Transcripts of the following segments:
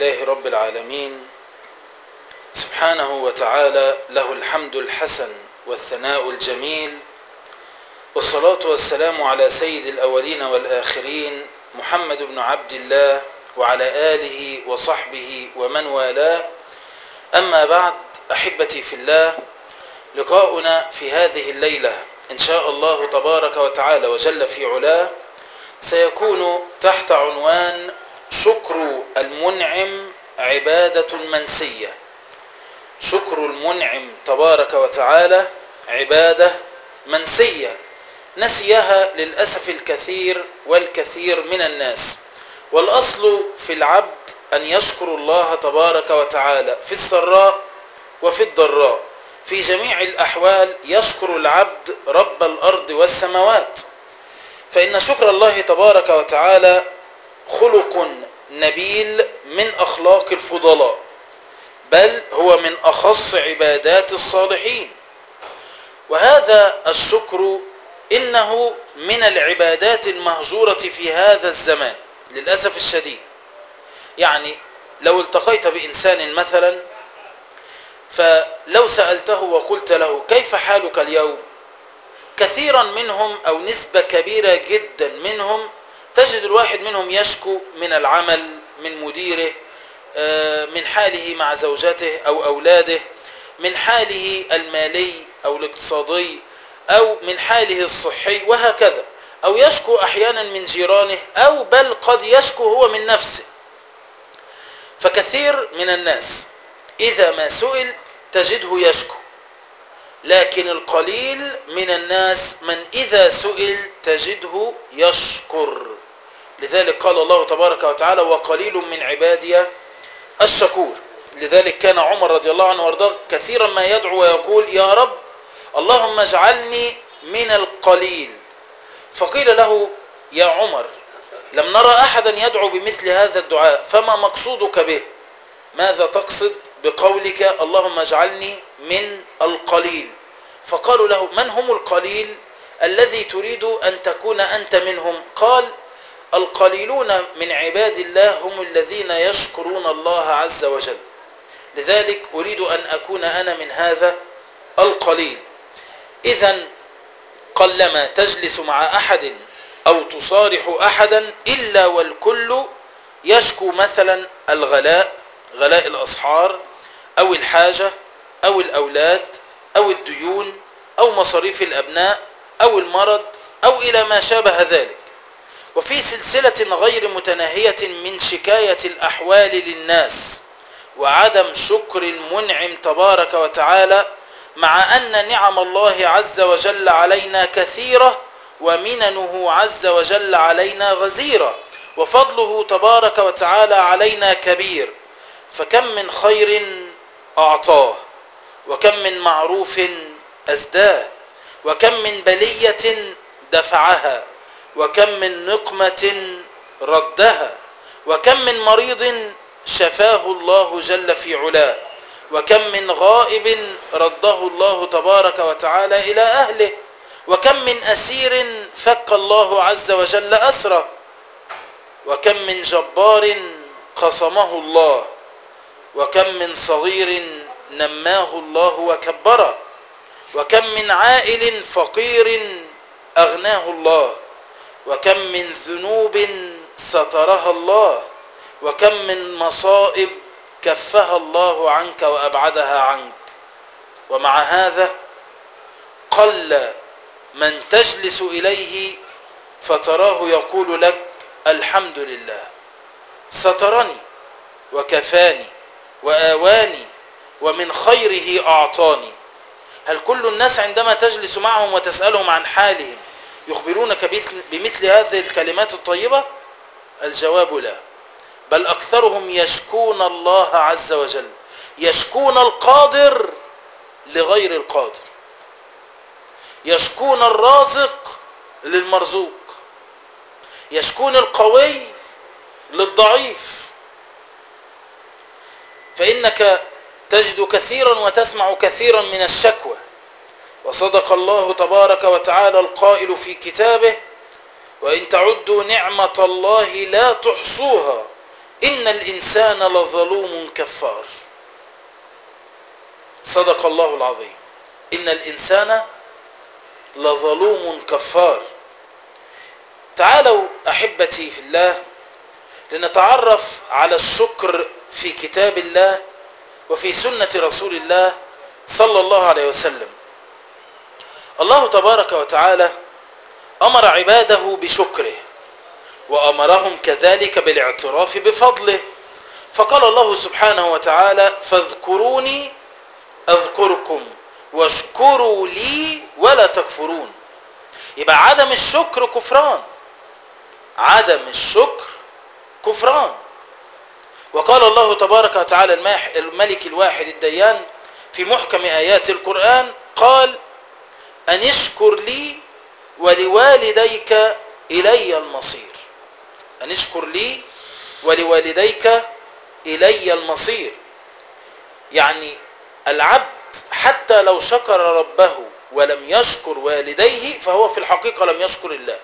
لله رب العالمين سبحانه وتعالى له الحمد الحسن والثناء الجميل والصلاة والسلام على سيد الأولين والآخرين محمد بن عبد الله وعلى آله وصحبه ومن والاه أما بعد أحبتي في الله لقاؤنا في هذه الليلة إن شاء الله تبارك وتعالى وجل في علاه سيكون تحت عنوان شكر المنعم عبادة منسية شكر المنعم تبارك وتعالى عبادة منسية نسيها للأسف الكثير والكثير من الناس والأصل في العبد أن يشكر الله تبارك وتعالى في السراء وفي الضراء في جميع الأحوال يشكر العبد رب الأرض والسماوات فإن شكر الله تبارك وتعالى خلق نبيل من أخلاق الفضلاء بل هو من أخص عبادات الصالحين وهذا الشكر إنه من العبادات المهجورة في هذا الزمان للأسف الشديد يعني لو التقيت بإنسان مثلا فلو سألته وقلت له كيف حالك اليوم كثيرا منهم أو نسبة كبيرة جدا منهم تجد الواحد منهم يشكو من العمل من مديره من حاله مع زوجته أو أولاده من حاله المالي أو الاقتصادي أو من حاله الصحي وهكذا أو يشكو أحيانا من جيرانه أو بل قد يشكو هو من نفسه فكثير من الناس إذا ما سئل تجده يشكو لكن القليل من الناس من إذا سئل تجده يشكر لذلك قال الله تبارك وتعالى وقليل من عبادي الشكور لذلك كان عمر رضي الله عنه وارضاه كثيرا ما يدعو ويقول يا رب اللهم اجعلني من القليل فقيل له يا عمر لم نرى أحدا يدعو بمثل هذا الدعاء فما مقصودك به ماذا تقصد بقولك اللهم اجعلني من القليل فقالوا له من هم القليل الذي تريد أن تكون أنت منهم قال القليلون من عباد الله هم الذين يشكرون الله عز وجل لذلك أريد أن أكون أنا من هذا القليل إذا قلما تجلس مع أحد أو تصارح أحدا إلا والكل يشكو مثلا الغلاء غلاء الأسحار أو الحاجة أو الأولاد أو الديون أو مصاريف الأبناء أو المرض أو إلى ما شابه ذلك وفي سلسلة غير متناهية من شكاية الأحوال للناس وعدم شكر المنعم تبارك وتعالى مع أن نعم الله عز وجل علينا كثيرة ومننه عز وجل علينا غزيرة وفضله تبارك وتعالى علينا كبير فكم من خير أعطاه وكم من معروف أزداه وكم من بلية دفعها وكم من نقمة ردها وكم من مريض شفاه الله جل في علاه وكم من غائب رده الله تبارك وتعالى إلى أهله وكم من أسير فك الله عز وجل أسره وكم من جبار قصمه الله وكم من صغير نماه الله وكبره وكم من عائل فقير أغناه الله وكم من ذنوب سترها الله وكم من مصائب كفها الله عنك وأبعدها عنك ومع هذا قل من تجلس إليه فتراه يقول لك الحمد لله سترني وكفاني وآواني ومن خيره أعطاني هل كل الناس عندما تجلس معهم وتسألهم عن حالهم يخبرونك بمثل هذه الكلمات الطيبة الجواب لا بل أكثرهم يشكون الله عز وجل يشكون القادر لغير القادر يشكون الرازق للمرزوق يشكون القوي للضعيف فإنك تجد كثيرا وتسمع كثيرا من الشكوى وصدق الله تبارك وتعالى القائل في كتابه وإن تعدوا نعمة الله لا تحصوها إن الإنسان لظلوم كفار صدق الله العظيم إن الإنسان لظلوم كفار تعالوا أحبتي في الله لنتعرف على الشكر في كتاب الله وفي سنة رسول الله صلى الله عليه وسلم الله تبارك وتعالى أمر عباده بشكره وأمرهم كذلك بالاعتراف بفضله فقال الله سبحانه وتعالى فاذكروني أذكركم واشكروا لي ولا تكفرون يبقى عدم الشكر كفران عدم الشكر كفران وقال الله تبارك وتعالى الملك الواحد الديان في محكم آيات القرآن قال أن اشكر لي ولوالديك إلي المصير أن اشكر لي ولوالديك إلي المصير يعني العبد حتى لو شكر ربه ولم يشكر والديه فهو في الحقيقة لم يشكر الله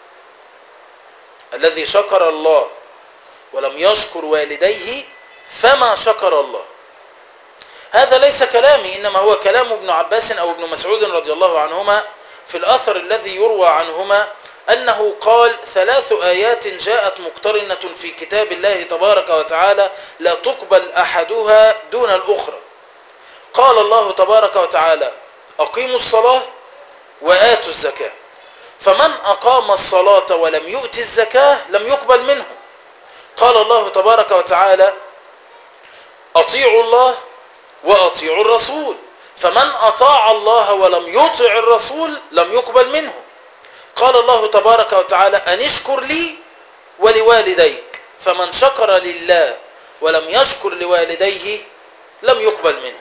الذي شكر الله ولم يشكر والديه فما شكر الله هذا ليس كلامي إنما هو كلام ابن عباس أو ابن مسعود رضي الله عنهما في الأثر الذي يروى عنهما أنه قال ثلاث آيات جاءت مقترنة في كتاب الله تبارك وتعالى لا تقبل أحدها دون الأخرى قال الله تبارك وتعالى أقيموا الصلاة وآتوا الزكاة فمن أقام الصلاة ولم يؤت الزكاة لم يقبل منه قال الله تبارك وتعالى أطيعوا الله وأطيعوا الرسول فمن أطاع الله ولم يطع الرسول لم يقبل منه قال الله تبارك وتعالى أن اشكر لي ولوالديك فمن شكر لله ولم يشكر لوالديه لم يقبل منه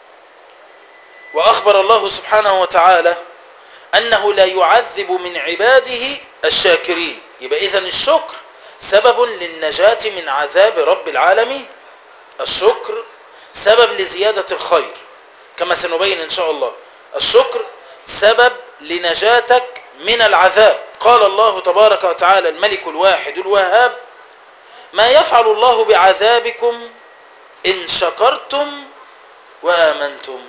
وأخبر الله سبحانه وتعالى أنه لا يعذب من عباده الشاكرين يبقى إذن الشكر سبب للنجاة من عذاب رب العالمين الشكر سبب لزيادة الخير كما سنبين إن شاء الله الشكر سبب لنجاتك من العذاب قال الله تبارك وتعالى الملك الواحد الوهاب ما يفعل الله بعذابكم إن شكرتم وآمنتم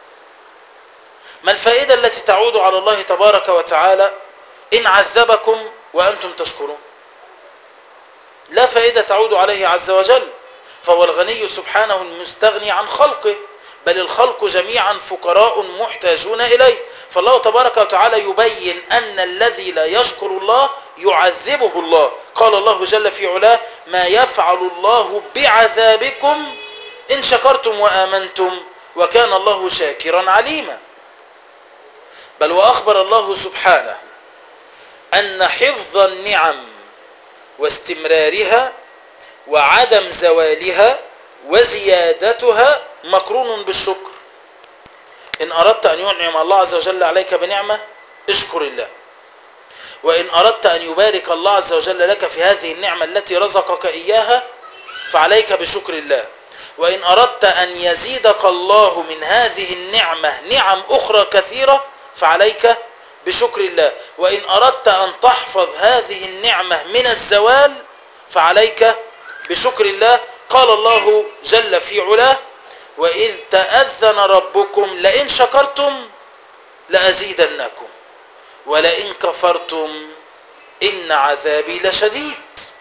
ما الفائدة التي تعود على الله تبارك وتعالى إن عذبكم وأنتم تشكرون لا فائدة تعود عليه عز وجل فهو الغني سبحانه المستغني عن خلقه بل الخلق جميعا فقراء محتاجون إليه فالله تبارك وتعالى يبين أن الذي لا يشكر الله يعذبه الله قال الله جل في علاه ما يفعل الله بعذابكم إن شكرتم وآمنتم وكان الله شاكرا عليما بل وأخبر الله سبحانه أن حفظ النعم واستمرارها وعدم زوالها وزيادتها مقرون بالشكر إن أردت أن ينعم الله عز وجل عليك بنعمة اشكر الله وإن أردت أن يبارك الله عز وجل لك في هذه النعمة التي رزقك إياها فعليك بشكر الله وإن أردت أن يزيدك الله من هذه النعمة نعم أخرى كثيرة فعليك بشكر الله وإن أردت أن تحفظ هذه النعمة من الزوال فعليك بشكر الله قال الله جل في علاه وإذ تأذن ربكم لئن شكرتم لأزيدنكم ولئن كفرتم إن عذابي لشديد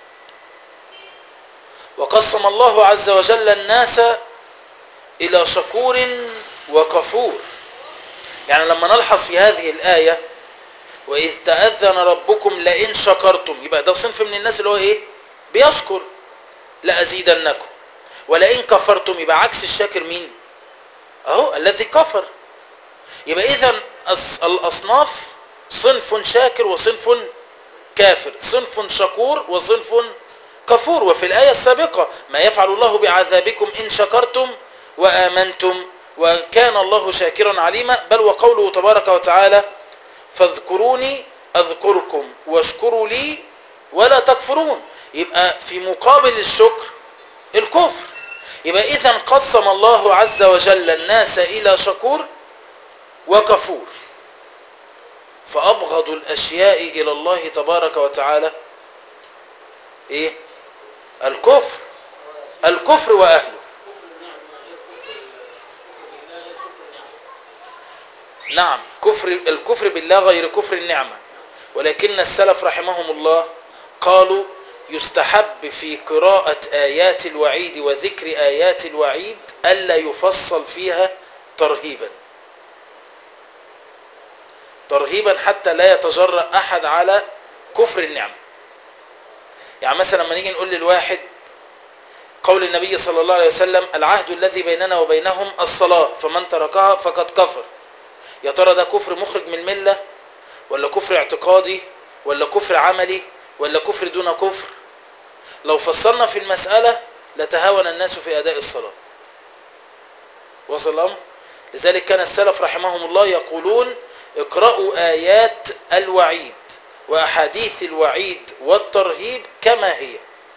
وقسم الله عز وجل الناس إلى شكور وكفور يعني لما نلحظ في هذه الآية وإذ تأذن ربكم لئن شكرتم يبقى ده صنف من الناس اللي هو إيه بيشكر لأزيدنكم ولئن كفرتم يبقى عكس الشاكر مين اهو الذي كفر يبقى اذا الاصناف صنف شاكر وصنف كافر صنف شكور وصنف كفور وفي الآية السابقة ما يفعل الله بعذابكم إن شكرتم وآمنتم وكان الله شاكرا عليما بل وقوله تبارك وتعالى فاذكروني أذكركم واشكروا لي ولا تكفرون يبقى في مقابل الشكر الكفر يبقى إذا قسم الله عز وجل الناس إلى شكور وكفور فأبغض الأشياء إلى الله تبارك وتعالى إيه الكفر الكفر وأهله نعم كفر الكفر بالله غير كفر النعمة ولكن السلف رحمهم الله قالوا يستحب في قراءة آيات الوعيد وذكر آيات الوعيد ألا يفصل فيها ترهيبا ترهيبا حتى لا يتجرأ أحد على كفر النعمة يعني مثلا لما نيجي نقول للواحد قول النبي صلى الله عليه وسلم العهد الذي بيننا وبينهم الصلاة فمن تركها فقد كفر يا ترى ده كفر مخرج من الملة ولا كفر اعتقادي ولا كفر عملي ولا كفر دون كفر لو فصلنا في المسألة لتهاون الناس في أداء الصلاة وصل الأمر لذلك كان السلف رحمهم الله يقولون اقرأوا آيات الوعيد وأحاديث الوعيد والترهيب كما هي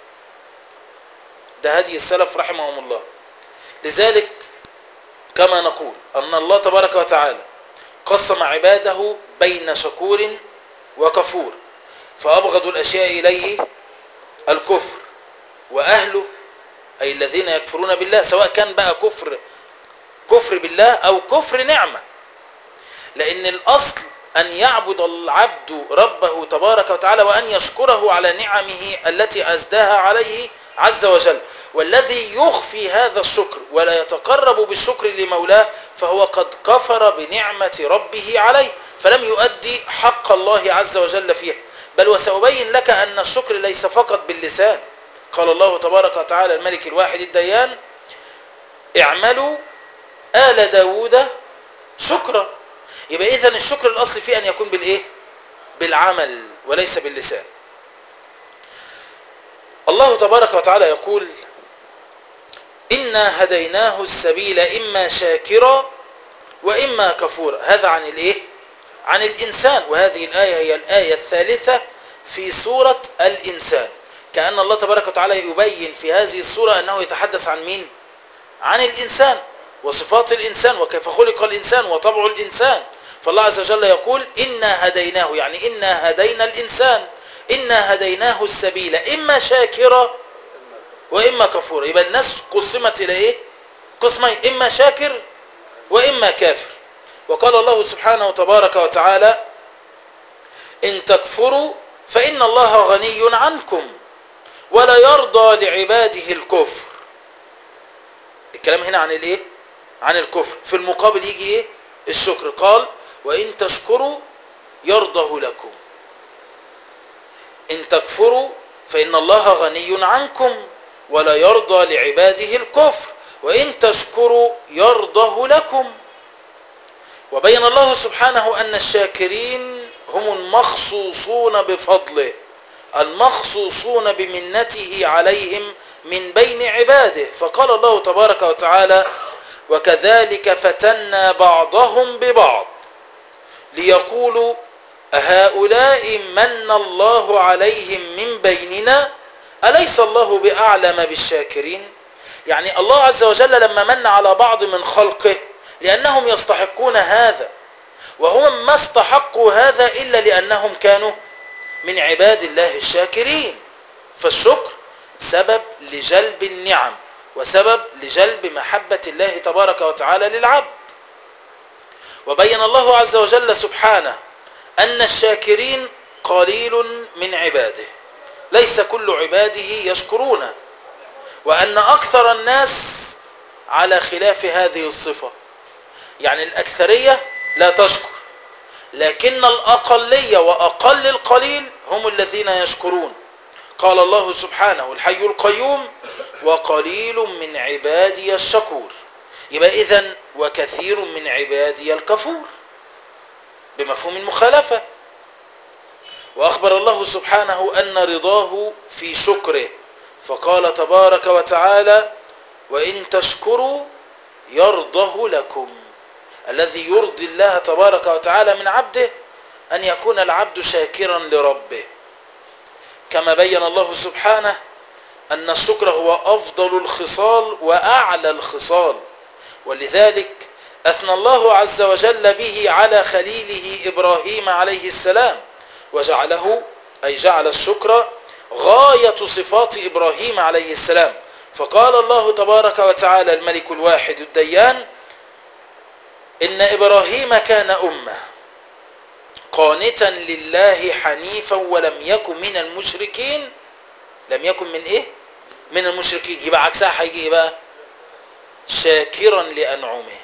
ده هدي السلف رحمهم الله لذلك كما نقول أن الله تبارك وتعالى قسم عباده بين شكور وكفور فأبغض الأشياء إليه الكفر وأهله أي الذين يكفرون بالله سواء كان بقى كفر كفر بالله أو كفر نعمة لأن الأصل أن يعبد العبد ربه تبارك وتعالى وأن يشكره على نعمه التي أزداها عليه عز وجل والذي يخفي هذا الشكر ولا يتقرب بالشكر لمولاه فهو قد كفر بنعمة ربه عليه فلم يؤدي حق الله عز وجل فيها بل وسأبين لك أن الشكر ليس فقط باللسان قال الله تبارك وتعالى الملك الواحد الديان اعملوا آل داود شكرا يبقى إذا الشكر الأصل فيه أن يكون بالإيه بالعمل وليس باللسان الله تبارك وتعالى يقول إنا هديناه السبيل إما شاكرا وإما كفورا هذا عن الإيه عن الإنسان وهذه الآية هي الآية الثالثة في سورة الإنسان كأن الله تبارك وتعالى يبين في هذه السورة أنه يتحدث عن مين عن الإنسان وصفات الإنسان وكيف خلق الإنسان وطبع الإنسان فالله عز وجل يقول إنا هديناه يعني إنا هدينا الإنسان إنا هديناه السبيل إما شاكرا وإما كفورا يبقى الناس قسمت إلى إيه قسمين إما شاكر وإما كافر وقال الله سبحانه تبارك وتعالى إن تكفروا فإن الله غني عنكم ولا يرضى لعباده الكفر الكلام هنا عن الايه عن الكفر في المقابل يجي ايه الشكر قال وإن تشكروا يرضه لكم إن تكفروا فإن الله غني عنكم ولا يرضى لعباده الكفر وإن تشكروا يرضه لكم وبين الله سبحانه أن الشاكرين هم المخصوصون بفضله المخصوصون بمنته عليهم من بين عباده فقال الله تبارك وتعالى وكذلك فتنا بعضهم ببعض ليقولوا هؤلاء من الله عليهم من بيننا أليس الله بأعلم بالشاكرين يعني الله عز وجل لما من على بعض من خلقه لأنهم يستحقون هذا وهم ما استحقوا هذا إلا لأنهم كانوا من عباد الله الشاكرين فالشكر سبب لجلب النعم وسبب لجلب محبة الله تبارك وتعالى للعبد وبين الله عز وجل سبحانه أن الشاكرين قليل من عباده ليس كل عباده يشكرونه وأن أكثر الناس على خلاف هذه الصفة يعني الأكثرية لا تشكر لكن الأقلية وأقل القليل هم الذين يشكرون قال الله سبحانه الحي القيوم وقليل من عبادي الشكور يبقى إذن وكثير من عبادي الكفور بمفهوم المخالفة وأخبر الله سبحانه أن رضاه في شكره فقال تبارك وتعالى وإن تشكروا يرضه لكم الذي يرضي الله تبارك وتعالى من عبده أن يكون العبد شاكرا لربه كما بين الله سبحانه أن الشكر هو أفضل الخصال وأعلى الخصال ولذلك أثنى الله عز وجل به على خليله إبراهيم عليه السلام وجعله أي جعل الشكر غاية صفات إبراهيم عليه السلام فقال الله تبارك وتعالى الملك الواحد الديان إن إبراهيم كان أمة قانتا لله حنيفا ولم يكن من المشركين لم يكن من إيه؟ من المشركين يبقى عكسها هيجي إيه بقى؟ شاكرا لأنعمه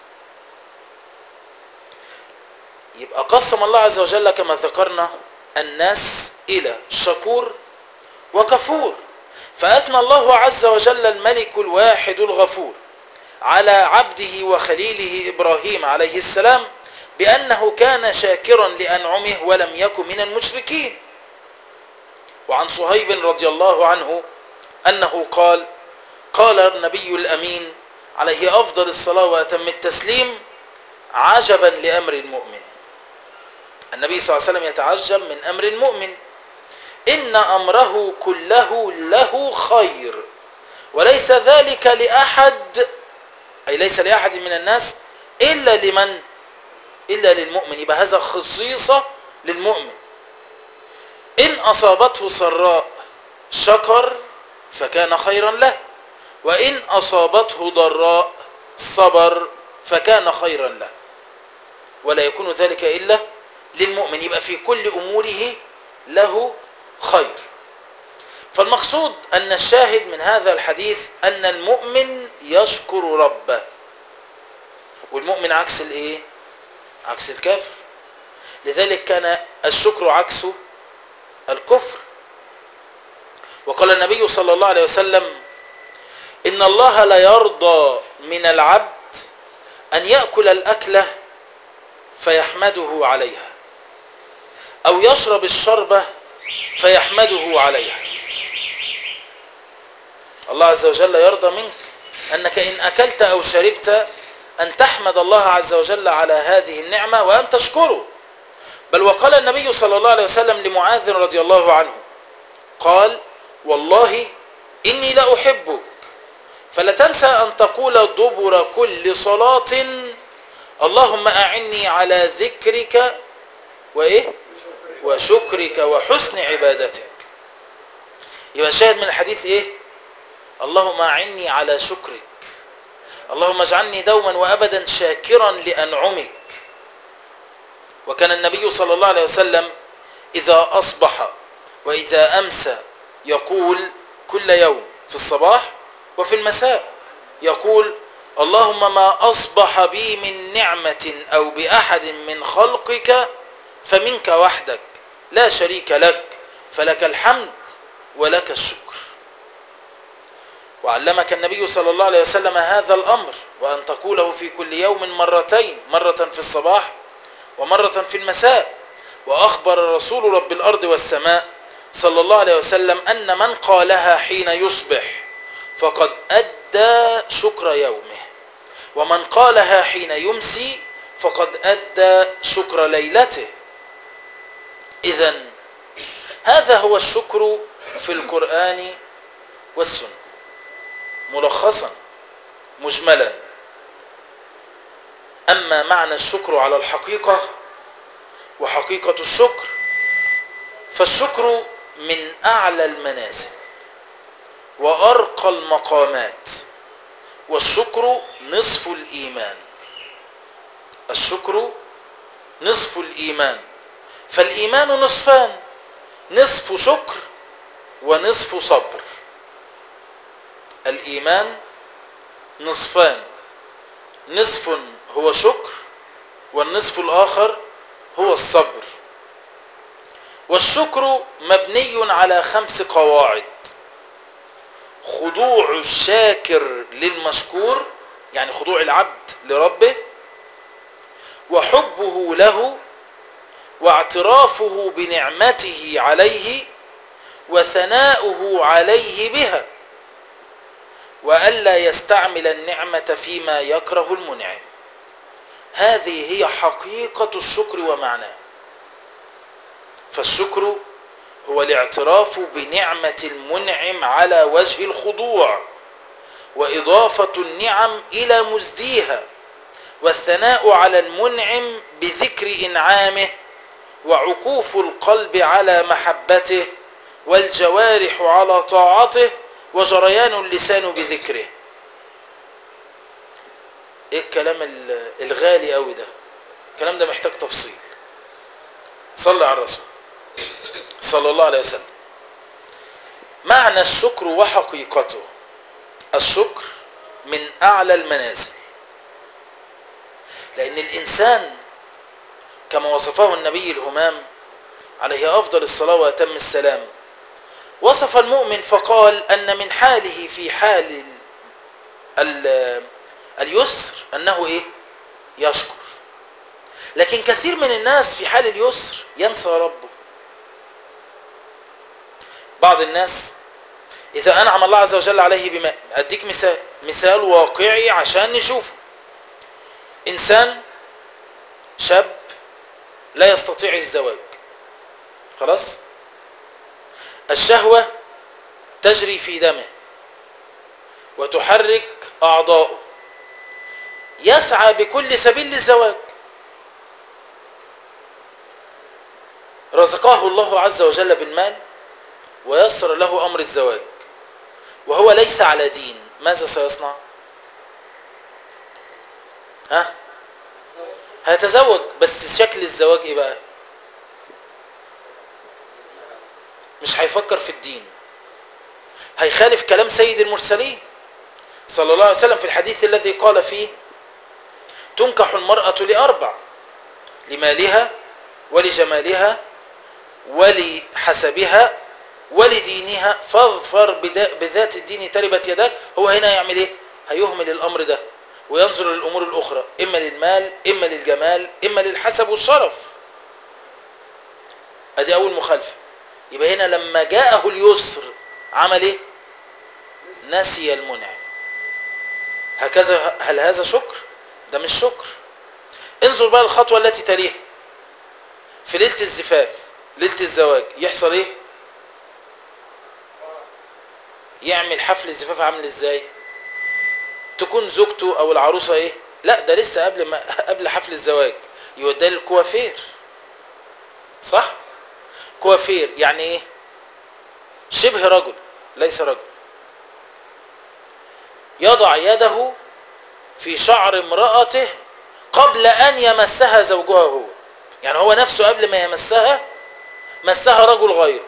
يبقى قسم الله عز وجل كما ذكرنا الناس إلى شكور وكفور فأثنى الله عز وجل الملك الواحد الغفور على عبده وخليله إبراهيم عليه السلام بأنه كان شاكرا لأنعمه ولم يكن من المشركين وعن صهيب رضي الله عنه أنه قال قال النبي الأمين عليه أفضل الصلاة وأتم التسليم عجبا لأمر المؤمن النبي صلى الله عليه وسلم يتعجب من أمر المؤمن إن أمره كله له خير وليس ذلك لأحد أي ليس لأحد من الناس إلا لمن إلا للمؤمن يبقى هذا خصيصة للمؤمن إن أصابته سراء شكر فكان خيرا له وإن أصابته ضراء صبر فكان خيرا له ولا يكون ذلك إلا للمؤمن يبقى في كل أموره له خير فالمقصود أن الشاهد من هذا الحديث أن المؤمن يشكر ربه والمؤمن عكس الايه عكس الكافر لذلك كان الشكر عكسه الكفر وقال النبي صلى الله عليه وسلم إن الله لا يرضى من العبد أن يأكل الأكلة فيحمده عليها أو يشرب الشربة فيحمده عليها الله عز وجل يرضى منك أنك إن أكلت أو شربت أن تحمد الله عز وجل على هذه النعمة وأن تشكره بل وقال النبي صلى الله عليه وسلم لمعاذ رضي الله عنه قال والله إني لأحبك فلا تنسى أن تقول دبر كل صلاة اللهم أعني على ذكرك وإيه وشكرك وحسن عبادتك يبقى شاهد من الحديث إيه اللهم أعني على شكرك اللهم اجعلني دوما وأبدا شاكرا لأنعمك وكان النبي صلى الله عليه وسلم إذا أصبح وإذا أمسى يقول كل يوم في الصباح وفي المساء يقول اللهم ما أصبح بي من نعمة أو بأحد من خلقك فمنك وحدك لا شريك لك فلك الحمد ولك الشكر وعلمك النبي صلى الله عليه وسلم هذا الأمر وأن تقوله في كل يوم مرتين مرة في الصباح ومرة في المساء وأخبر رسول رب الأرض والسماء صلى الله عليه وسلم أن من قالها حين يصبح فقد أدى شكر يومه ومن قالها حين يمسي فقد أدى شكر ليلته إذا هذا هو الشكر في القرآن والسنة ملخصا مجملا أما معنى الشكر على الحقيقة وحقيقة الشكر فالشكر من أعلى المنازل وأرقى المقامات والشكر نصف الإيمان الشكر نصف الإيمان فالإيمان نصفان نصف شكر ونصف صبر الإيمان نصفان نصف هو شكر والنصف الآخر هو الصبر والشكر مبني على خمس قواعد خضوع الشاكر للمشكور يعني خضوع العبد لربه وحبه له واعترافه بنعمته عليه وثناؤه عليه بها وألا يستعمل النعمة فيما يكره المنعم هذه هي حقيقة الشكر ومعناه فالشكر هو الاعتراف بنعمة المنعم على وجه الخضوع وإضافة النعم إلى مزديها والثناء على المنعم بذكر إنعامه وعكوف القلب على محبته والجوارح على طاعته وجريان اللسان بذكره ايه الكلام ال- الغالي قوي ده الكلام ده محتاج تفصيل صلى على الرسول صلى الله عليه وسلم معنى الشكر وحقيقته الشكر من اعلى المنازل لان الانسان كما وصفه النبي الهمام عليه افضل الصلاه واتم السلام وصف المؤمن فقال ان من حاله في حال ال ال اليسر انه ايه يشكر لكن كثير من الناس في حال اليسر ينسى ربه بعض الناس اذا انعم الله عز وجل عليه بما اديك مثال مثال واقعي عشان نشوفه انسان شاب لا يستطيع الزواج خلاص الشهوة تجري في دمه وتحرك أعضاؤه يسعى بكل سبيل للزواج رزقه الله عز وجل بالمال ويسر له أمر الزواج وهو ليس على دين ماذا سيصنع ها هيتزوج بس شكل الزواج ايه بقى مش هيفكر في الدين هيخالف كلام سيد المرسلين صلى الله عليه وسلم في الحديث الذي قال فيه تنكح المرأة لأربع لمالها ولجمالها ولحسبها ولدينها فاظفر بدا- بذات الدين تربت يداك هو هنا يعمل ايه هيهمل الامر ده وينظر للامور الاخرى اما للمال اما للجمال اما للحسب والشرف ادي اول مخالفه يبقى هنا لما جاءه اليسر عمل ايه نسي المنعم هكذا هل هذا شكر ده مش شكر انظر بقى الخطوه التي تليها في ليله الزفاف ليله الزواج يحصل ايه يعمل حفل الزفاف عامل ازاي تكون زوجته او العروسه ايه لا ده لسه قبل ما قبل حفل الزواج يوديها للكوافير صح كوافير يعني ايه شبه رجل ليس رجل يضع يده في شعر امرأته قبل أن يمسها زوجها هو يعني هو نفسه قبل ما يمسها مسها رجل غيره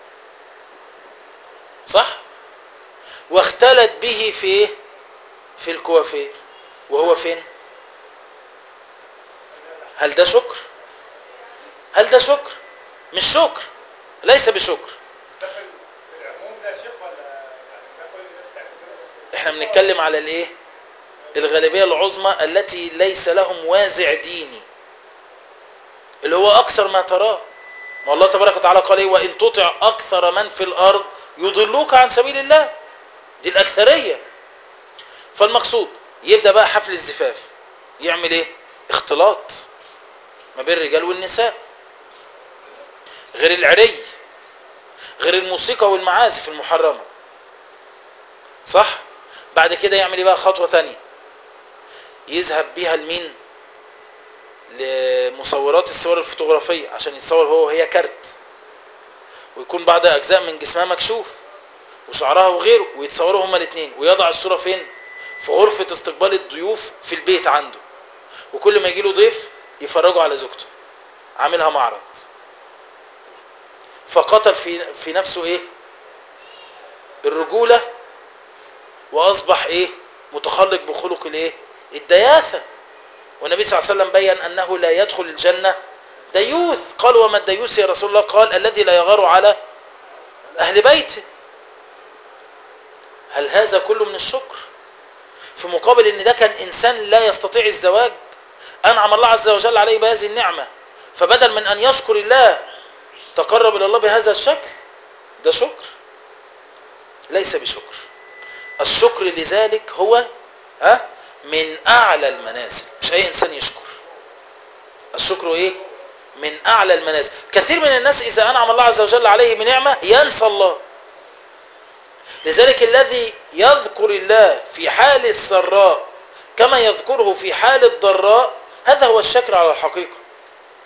صح واختلت به في ايه في الكوافير وهو فين هل ده شكر هل ده شكر مش شكر ليس بشكر داخل في العموم ده يا شيخ ولا يعني ده كل الناس بتعمل كده بس احنا بنتكلم على الايه الغالبية العظمى التي ليس لهم وازع ديني اللي هو اكثر ما تراه ما الله تبارك وتعالى قال ايه وان تطع اكثر من في الارض يضلوك عن سبيل الله دي الاكثرية فالمقصود يبدأ بقى حفل الزفاف يعمل ايه اختلاط ما بين الرجال والنساء غير العري غير الموسيقى والمعازف المحرمة صح بعد كده يعمل ايه بقى خطوة تانية يذهب بيها لمين لمصورات الصور الفوتوغرافية عشان يتصور هو وهي كارت ويكون بعض اجزاء من جسمها مكشوف وشعرها وغيره ويتصوروا هما الاثنين ويضع الصورة فين في غرفة استقبال الضيوف في البيت عنده وكل ما يجي له ضيف يفرجوا على زوجته عاملها معرض فقتل في في نفسه ايه الرجوله واصبح ايه متخلق بخلق الايه الدياثه والنبي صلى الله عليه وسلم بين انه لا يدخل الجنه ديوث قال وما الديوث يا رسول الله قال الذي لا يغار على اهل بيته هل هذا كله من الشكر في مقابل ان ده كان انسان لا يستطيع الزواج انعم الله عز وجل عليه بهذه النعمه فبدل من ان يشكر الله تقرب الى الله بهذا الشكل ده شكر ليس بشكر الشكر لذلك هو ها من اعلى المنازل مش اي انسان يشكر الشكر ايه من اعلى المنازل كثير من الناس اذا انعم الله عز وجل عليه بنعمه ينسى الله لذلك الذي يذكر الله في حال السراء كما يذكره في حال الضراء هذا هو الشكر على الحقيقه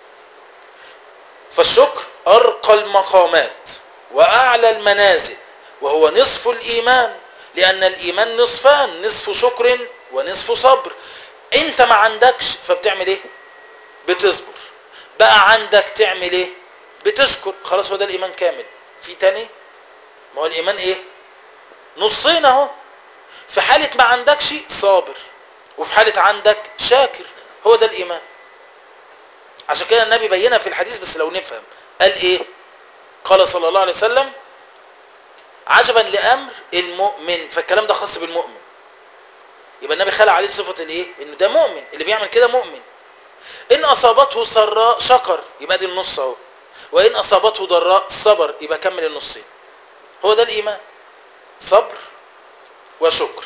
فالشكر ارقى المقامات واعلى المنازل وهو نصف الايمان لان الايمان نصفان نصف شكر ونصف صبر انت ما عندكش فبتعمل ايه بتصبر بقى عندك تعمل ايه بتشكر خلاص هو ده الايمان كامل في تاني ما هو الايمان ايه نصين اهو في حالة ما عندكش صابر وفي حالة عندك شاكر هو ده الايمان عشان كده النبي بينها في الحديث بس لو نفهم قال ايه قال صلى الله عليه وسلم عجبا لامر المؤمن فالكلام ده خاص بالمؤمن يبقى النبي خلق عليه صفة الايه انه ده مؤمن اللي بيعمل كده مؤمن ان اصابته سراء شكر يبقى دي النص اهو وان اصابته ضراء صبر يبقى كمل النصين هو ده الايمان صبر وشكر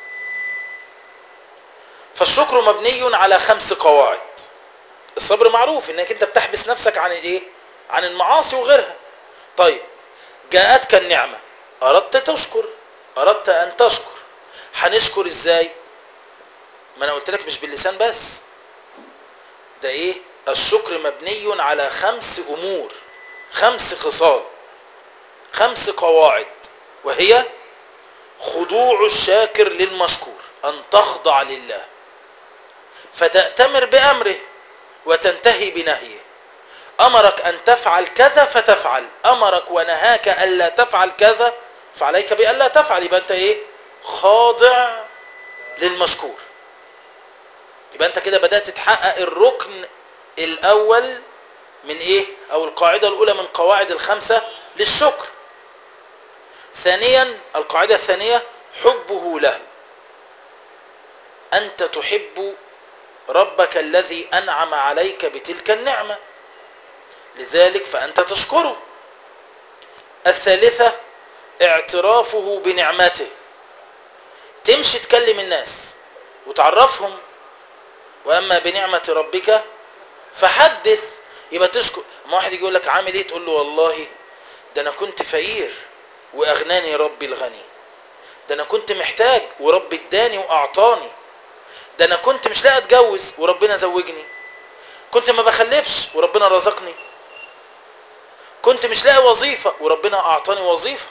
فالشكر مبني على خمس قواعد الصبر معروف انك انت بتحبس نفسك عن الايه عن المعاصي وغيرها طيب جاءتك النعمة اردت تشكر اردت ان تشكر هنشكر ازاي ما انا قلت لك مش باللسان بس ده ايه الشكر مبني على خمس امور خمس خصال خمس قواعد وهي خضوع الشاكر للمشكور ان تخضع لله فتأتمر بأمره وتنتهي بنهيه أمرك أن تفعل كذا فتفعل أمرك ونهاك ألا تفعل كذا فعليك بألا تفعل يبقى أنت إيه خاضع للمشكور يبقى أنت كده بدأت تحقق الركن الأول من إيه أو القاعدة الأولى من قواعد الخمسة للشكر ثانيا القاعدة الثانية حبه له أنت تحب ربك الذي أنعم عليك بتلك النعمة لذلك فأنت تشكره الثالثة اعترافه بنعمته تمشي تكلم الناس وتعرفهم وأما بنعمة ربك فحدث يبقى تشكر ما واحد يقول لك عامل ايه تقول له والله ده انا كنت فقير واغناني ربي الغني ده انا كنت محتاج وربي اداني واعطاني ده انا كنت مش لاقي اتجوز وربنا زوجني كنت ما بخلفش وربنا رزقني كنت مش لاقي وظيفة وربنا اعطاني وظيفة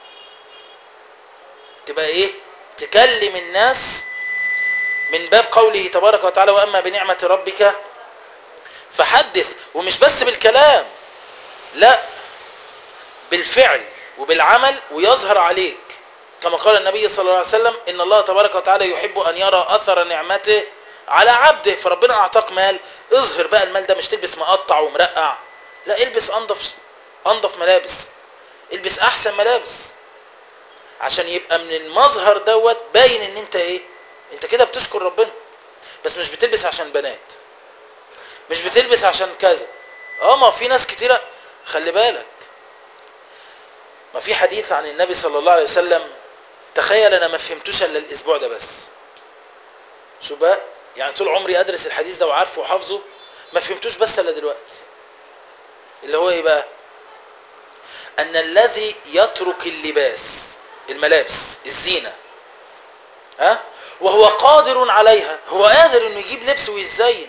تبقى ايه تكلم الناس من باب قوله تبارك وتعالى واما بنعمة ربك فحدث ومش بس بالكلام لا بالفعل وبالعمل ويظهر عليك كما قال النبي صلى الله عليه وسلم ان الله تبارك وتعالى يحب ان يرى اثر نعمته على عبده فربنا اعطاك مال اظهر بقى المال ده مش تلبس مقطع ومرقع لا البس انضف انضف ملابس البس احسن ملابس عشان يبقى من المظهر دوت باين ان انت ايه انت كده بتشكر ربنا بس مش بتلبس عشان بنات مش بتلبس عشان كذا اه ما في ناس كتيرة خلي بالك ما في حديث عن النبي صلى الله عليه وسلم تخيل انا ما فهمتوش الا الاسبوع ده بس شو بقى يعني طول عمري ادرس الحديث ده وعارفه وحافظه ما فهمتوش بس الا دلوقتي اللي هو ايه بقى ان الذي يترك اللباس الملابس الزينة ها وهو قادر عليها هو قادر انه يجيب لبس ويتزين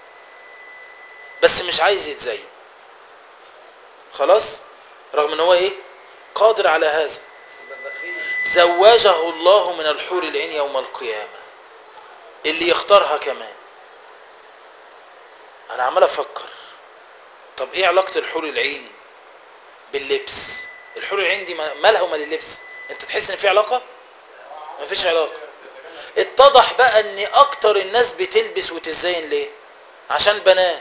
بس مش عايز يتزين خلاص رغم ان هو ايه قادر على هذا زوجه الله من الحور العين يوم القيامة اللي يختارها كمان انا عمال افكر طب ايه علاقة الحور العين باللبس الحور العين دي مالها ومال اللبس انت تحس ان في علاقة مفيش علاقة اتضح بقى ان اكتر الناس بتلبس وتزين ليه عشان البنات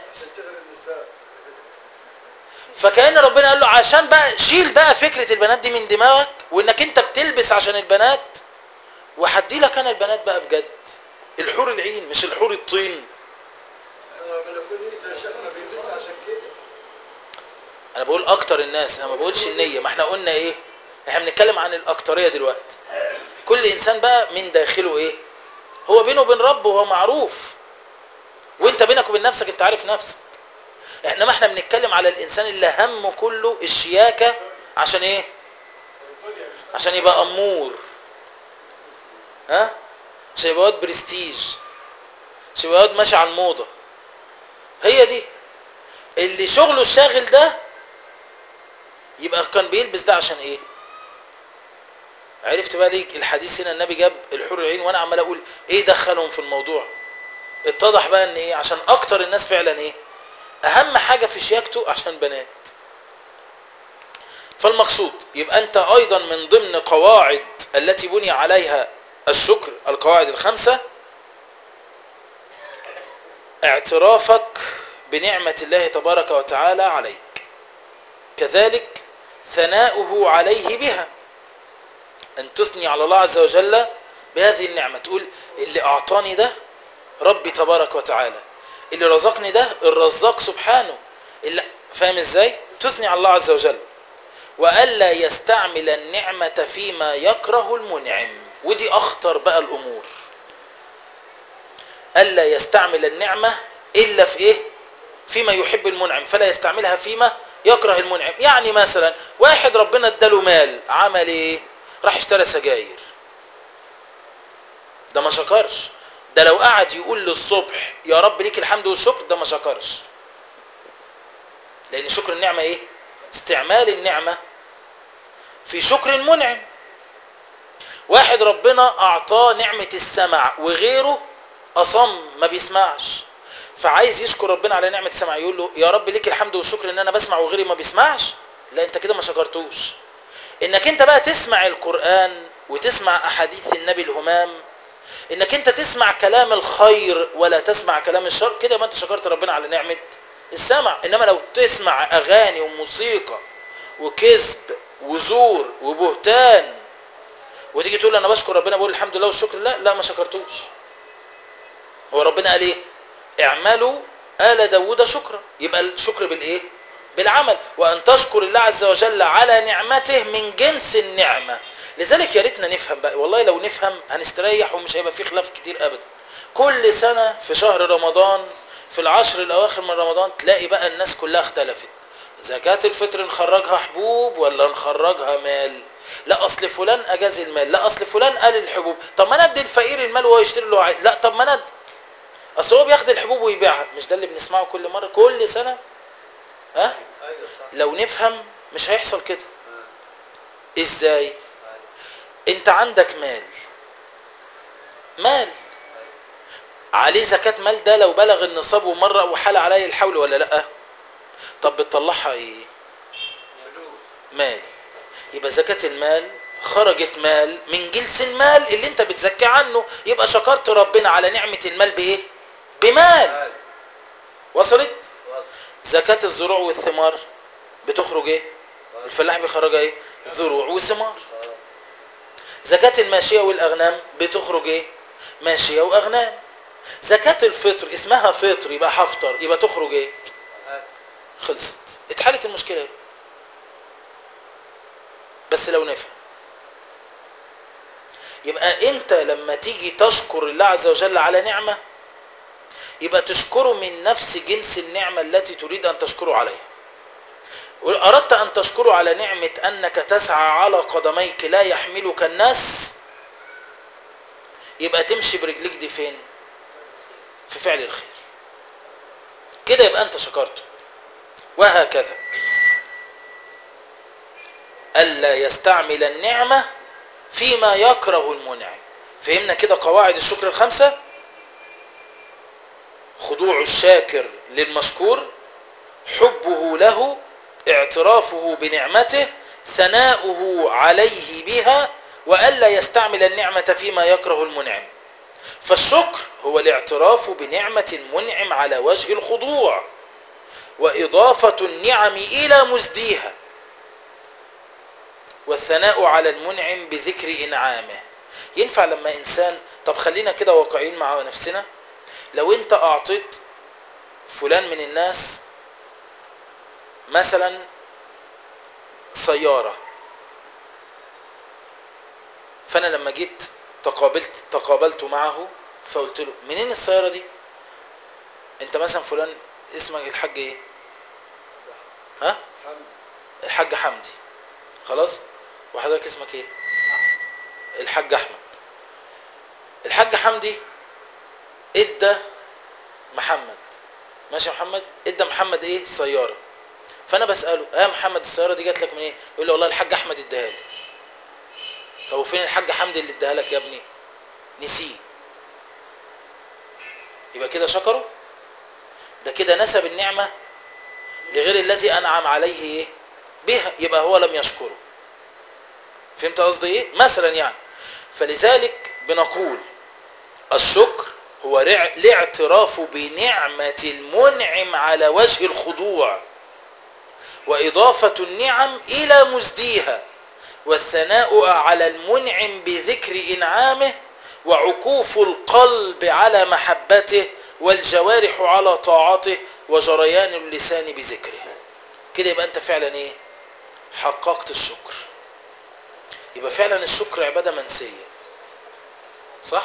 فكأن ربنا قال له عشان بقى شيل بقى فكرة البنات دي من دماغك وانك انت بتلبس عشان البنات وهدي لك انا البنات بقى بجد الحور العين مش الحور الطين انا بقول اكتر الناس انا ما بقولش النية ما احنا قلنا ايه احنا بنتكلم عن الاكترية دلوقتي كل انسان بقى من داخله ايه هو بينه وبين ربه هو معروف وانت بينك وبين نفسك انت عارف نفسك احنا ما احنا بنتكلم على الانسان اللي همه كله الشياكة عشان ايه عشان يبقى امور ها عشان يبقى واد برستيج عشان يبقى واد ماشي على الموضة هي دي اللي شغله الشاغل ده يبقى كان بيلبس ده عشان ايه عرفت بقى ليه الحديث هنا النبي جاب الحور العين وانا عمال اقول ايه دخلهم في الموضوع اتضح بقى ان ايه عشان اكتر الناس فعلا ايه اهم حاجة في شياكته عشان بنات فالمقصود يبقى انت ايضا من ضمن قواعد التي بني عليها الشكر القواعد الخمسة اعترافك بنعمة الله تبارك وتعالى عليك كذلك ثناؤه عليه بها ان تثني على الله عز وجل بهذه النعمة تقول اللي اعطاني ده ربي تبارك وتعالى اللي رزقني ده الرزاق سبحانه اللي فاهم ازاي تثني على الله عز وجل والا يستعمل النعمة فيما يكره المنعم ودي اخطر بقى الامور الا يستعمل النعمة الا في ايه فيما يحب المنعم فلا يستعملها فيما يكره المنعم يعني مثلا واحد ربنا اداله مال عمل ايه راح اشترى سجاير ده ما شكرش ده لو قعد يقول للصبح يا رب ليك الحمد والشكر ده ما شكرش لان شكر النعمة ايه استعمال النعمة في شكر المنعم واحد ربنا اعطاه نعمة السمع وغيره اصم ما بيسمعش فعايز يشكر ربنا على نعمة السمع يقول له يا رب ليك الحمد والشكر ان انا بسمع وغيري ما بيسمعش لا انت كده ما شكرتوش انك انت بقى تسمع القرآن وتسمع احاديث النبي الهمام انك انت تسمع كلام الخير ولا تسمع كلام الشر كده ما انت شكرت ربنا على نعمة السمع انما لو تسمع اغاني وموسيقى وكذب وزور وبهتان وتيجي تقول انا بشكر ربنا بقول الحمد لله والشكر لا لا ما شكرتوش هو ربنا قال ايه اعملوا آل داود شكرا يبقى الشكر بالايه بالعمل وان تشكر الله عز وجل على نعمته من جنس النعمة لذلك يا ريتنا نفهم بقى والله لو نفهم هنستريح ومش هيبقى في خلاف كتير ابدا كل سنة في شهر رمضان في العشر الاواخر من رمضان تلاقي بقى الناس كلها اختلفت زكاة الفطر نخرجها حبوب ولا نخرجها مال لا اصل فلان اجاز المال لا اصل فلان قال الحبوب طب ما ندي الفقير المال وهو يشتري اللي هو عايز لا طب ما ندي اصل هو بياخد الحبوب ويبيعها مش ده اللي بنسمعه كل مرة كل سنة ها ايوه صح لو نفهم مش هيحصل كده آه. ازاي أيوة. انت عندك مال مال عليه زكاة مال ده لو بلغ النصاب ومرة وحال عليه الحول ولا لا طب بتطلعها ايه فلوس مال يبقى زكاة المال خرجت مال من جنس المال اللي انت بتزكي عنه يبقى شكرت ربنا على نعمة المال بايه بمال مال وصلت وصل. زكاة الزروع والثمار بتخرج ايه وصل. الفلاح بيخرجها ايه زروع وثمار آه. زكاة الماشية والأغنام بتخرج ايه ماشية وأغنام زكاة الفطر اسمها فطر يبقى هفطر يبقى تخرج ايه أكل. خلصت اتحلت المشكلة ايه بس لو نفهم يبقى انت لما تيجي تشكر الله عز وجل على نعمة يبقى تشكره من نفس جنس النعمة التي تريد ان تشكره عليها وأردت أن تشكره على نعمة أنك تسعى على قدميك لا يحملك الناس يبقى تمشي برجليك دي فين في فعل الخير كده يبقى أنت شكرته وهكذا ألا يستعمل النعمة فيما يكره المنعم فهمنا كده قواعد الشكر الخمسة خضوع الشاكر للمشكور حبه له اعترافه بنعمته ثناؤه عليه بها وألا يستعمل النعمة فيما يكره المنعم فالشكر هو الاعتراف بنعمة المنعم على وجه الخضوع وإضافة النعم إلى مزديها والثناء على المنعم بذكر إنعامه ينفع لما إنسان طب خلينا كده واقعين مع نفسنا لو أنت أعطيت فلان من الناس مثلا سيارة فأنا لما جيت تقابلت تقابلت معه فقلت له منين السيارة دي انت مثلا فلان اسمك الحاج ايه ها حمد الحاج حمدي خلاص وحضرتك اسمك ايه الحاج احمد الحاج حمدي ادى محمد ماشي يا محمد ادى محمد ايه سياره فانا بساله اه يا محمد السياره دي جات لك منين يقول لي والله الحاج احمد اداها لي طب وفين الحاج حمدي اللي اداها لك يا ابني نسيه يبقى كده شكره ده كده نسب النعمة لغير الذي أنعم عليه إيه؟ بها يبقى هو لم يشكره فهمت قصدي إيه؟ مثلا يعني فلذلك بنقول الشكر هو رع- الاعتراف بنعمة المنعم على وجه الخضوع وإضافة النعم إلى مزديها والثناء على المنعم بذكر إنعامه وعكوف القلب على محبته والجوارح على طاعته وجريان اللسان بذكره كده يبقى أنت فعلا إيه حققت الشكر يبقى فعلا الشكر عبادة منسية صح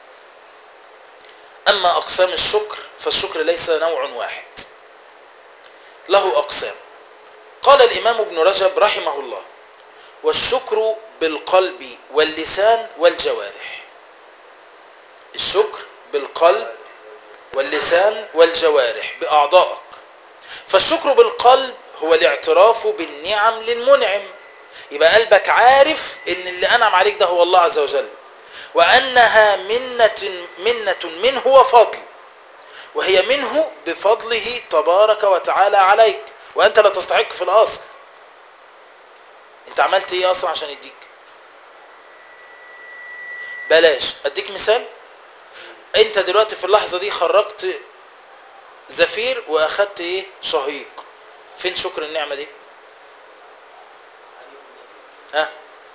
أما أقسام الشكر فالشكر ليس نوع واحد له أقسام قال الإمام ابن رجب رحمه الله والشكر بالقلب واللسان والجوارح الشكر بالقلب واللسان والجوارح بأعضائك فالشكر بالقلب هو الاعتراف بالنعم للمنعم يبقى قلبك عارف ان اللي انعم عليك ده هو الله عز وجل وانها منة منة منه وفضل وهي منه بفضله تبارك وتعالى عليك وانت لا تستحق في الاصل انت عملت ايه اصلا عشان يديك بلاش اديك مثال انت دلوقتي في اللحظة دي خرجت زفير واخدت ايه شهيق فين شكر النعمة دي ها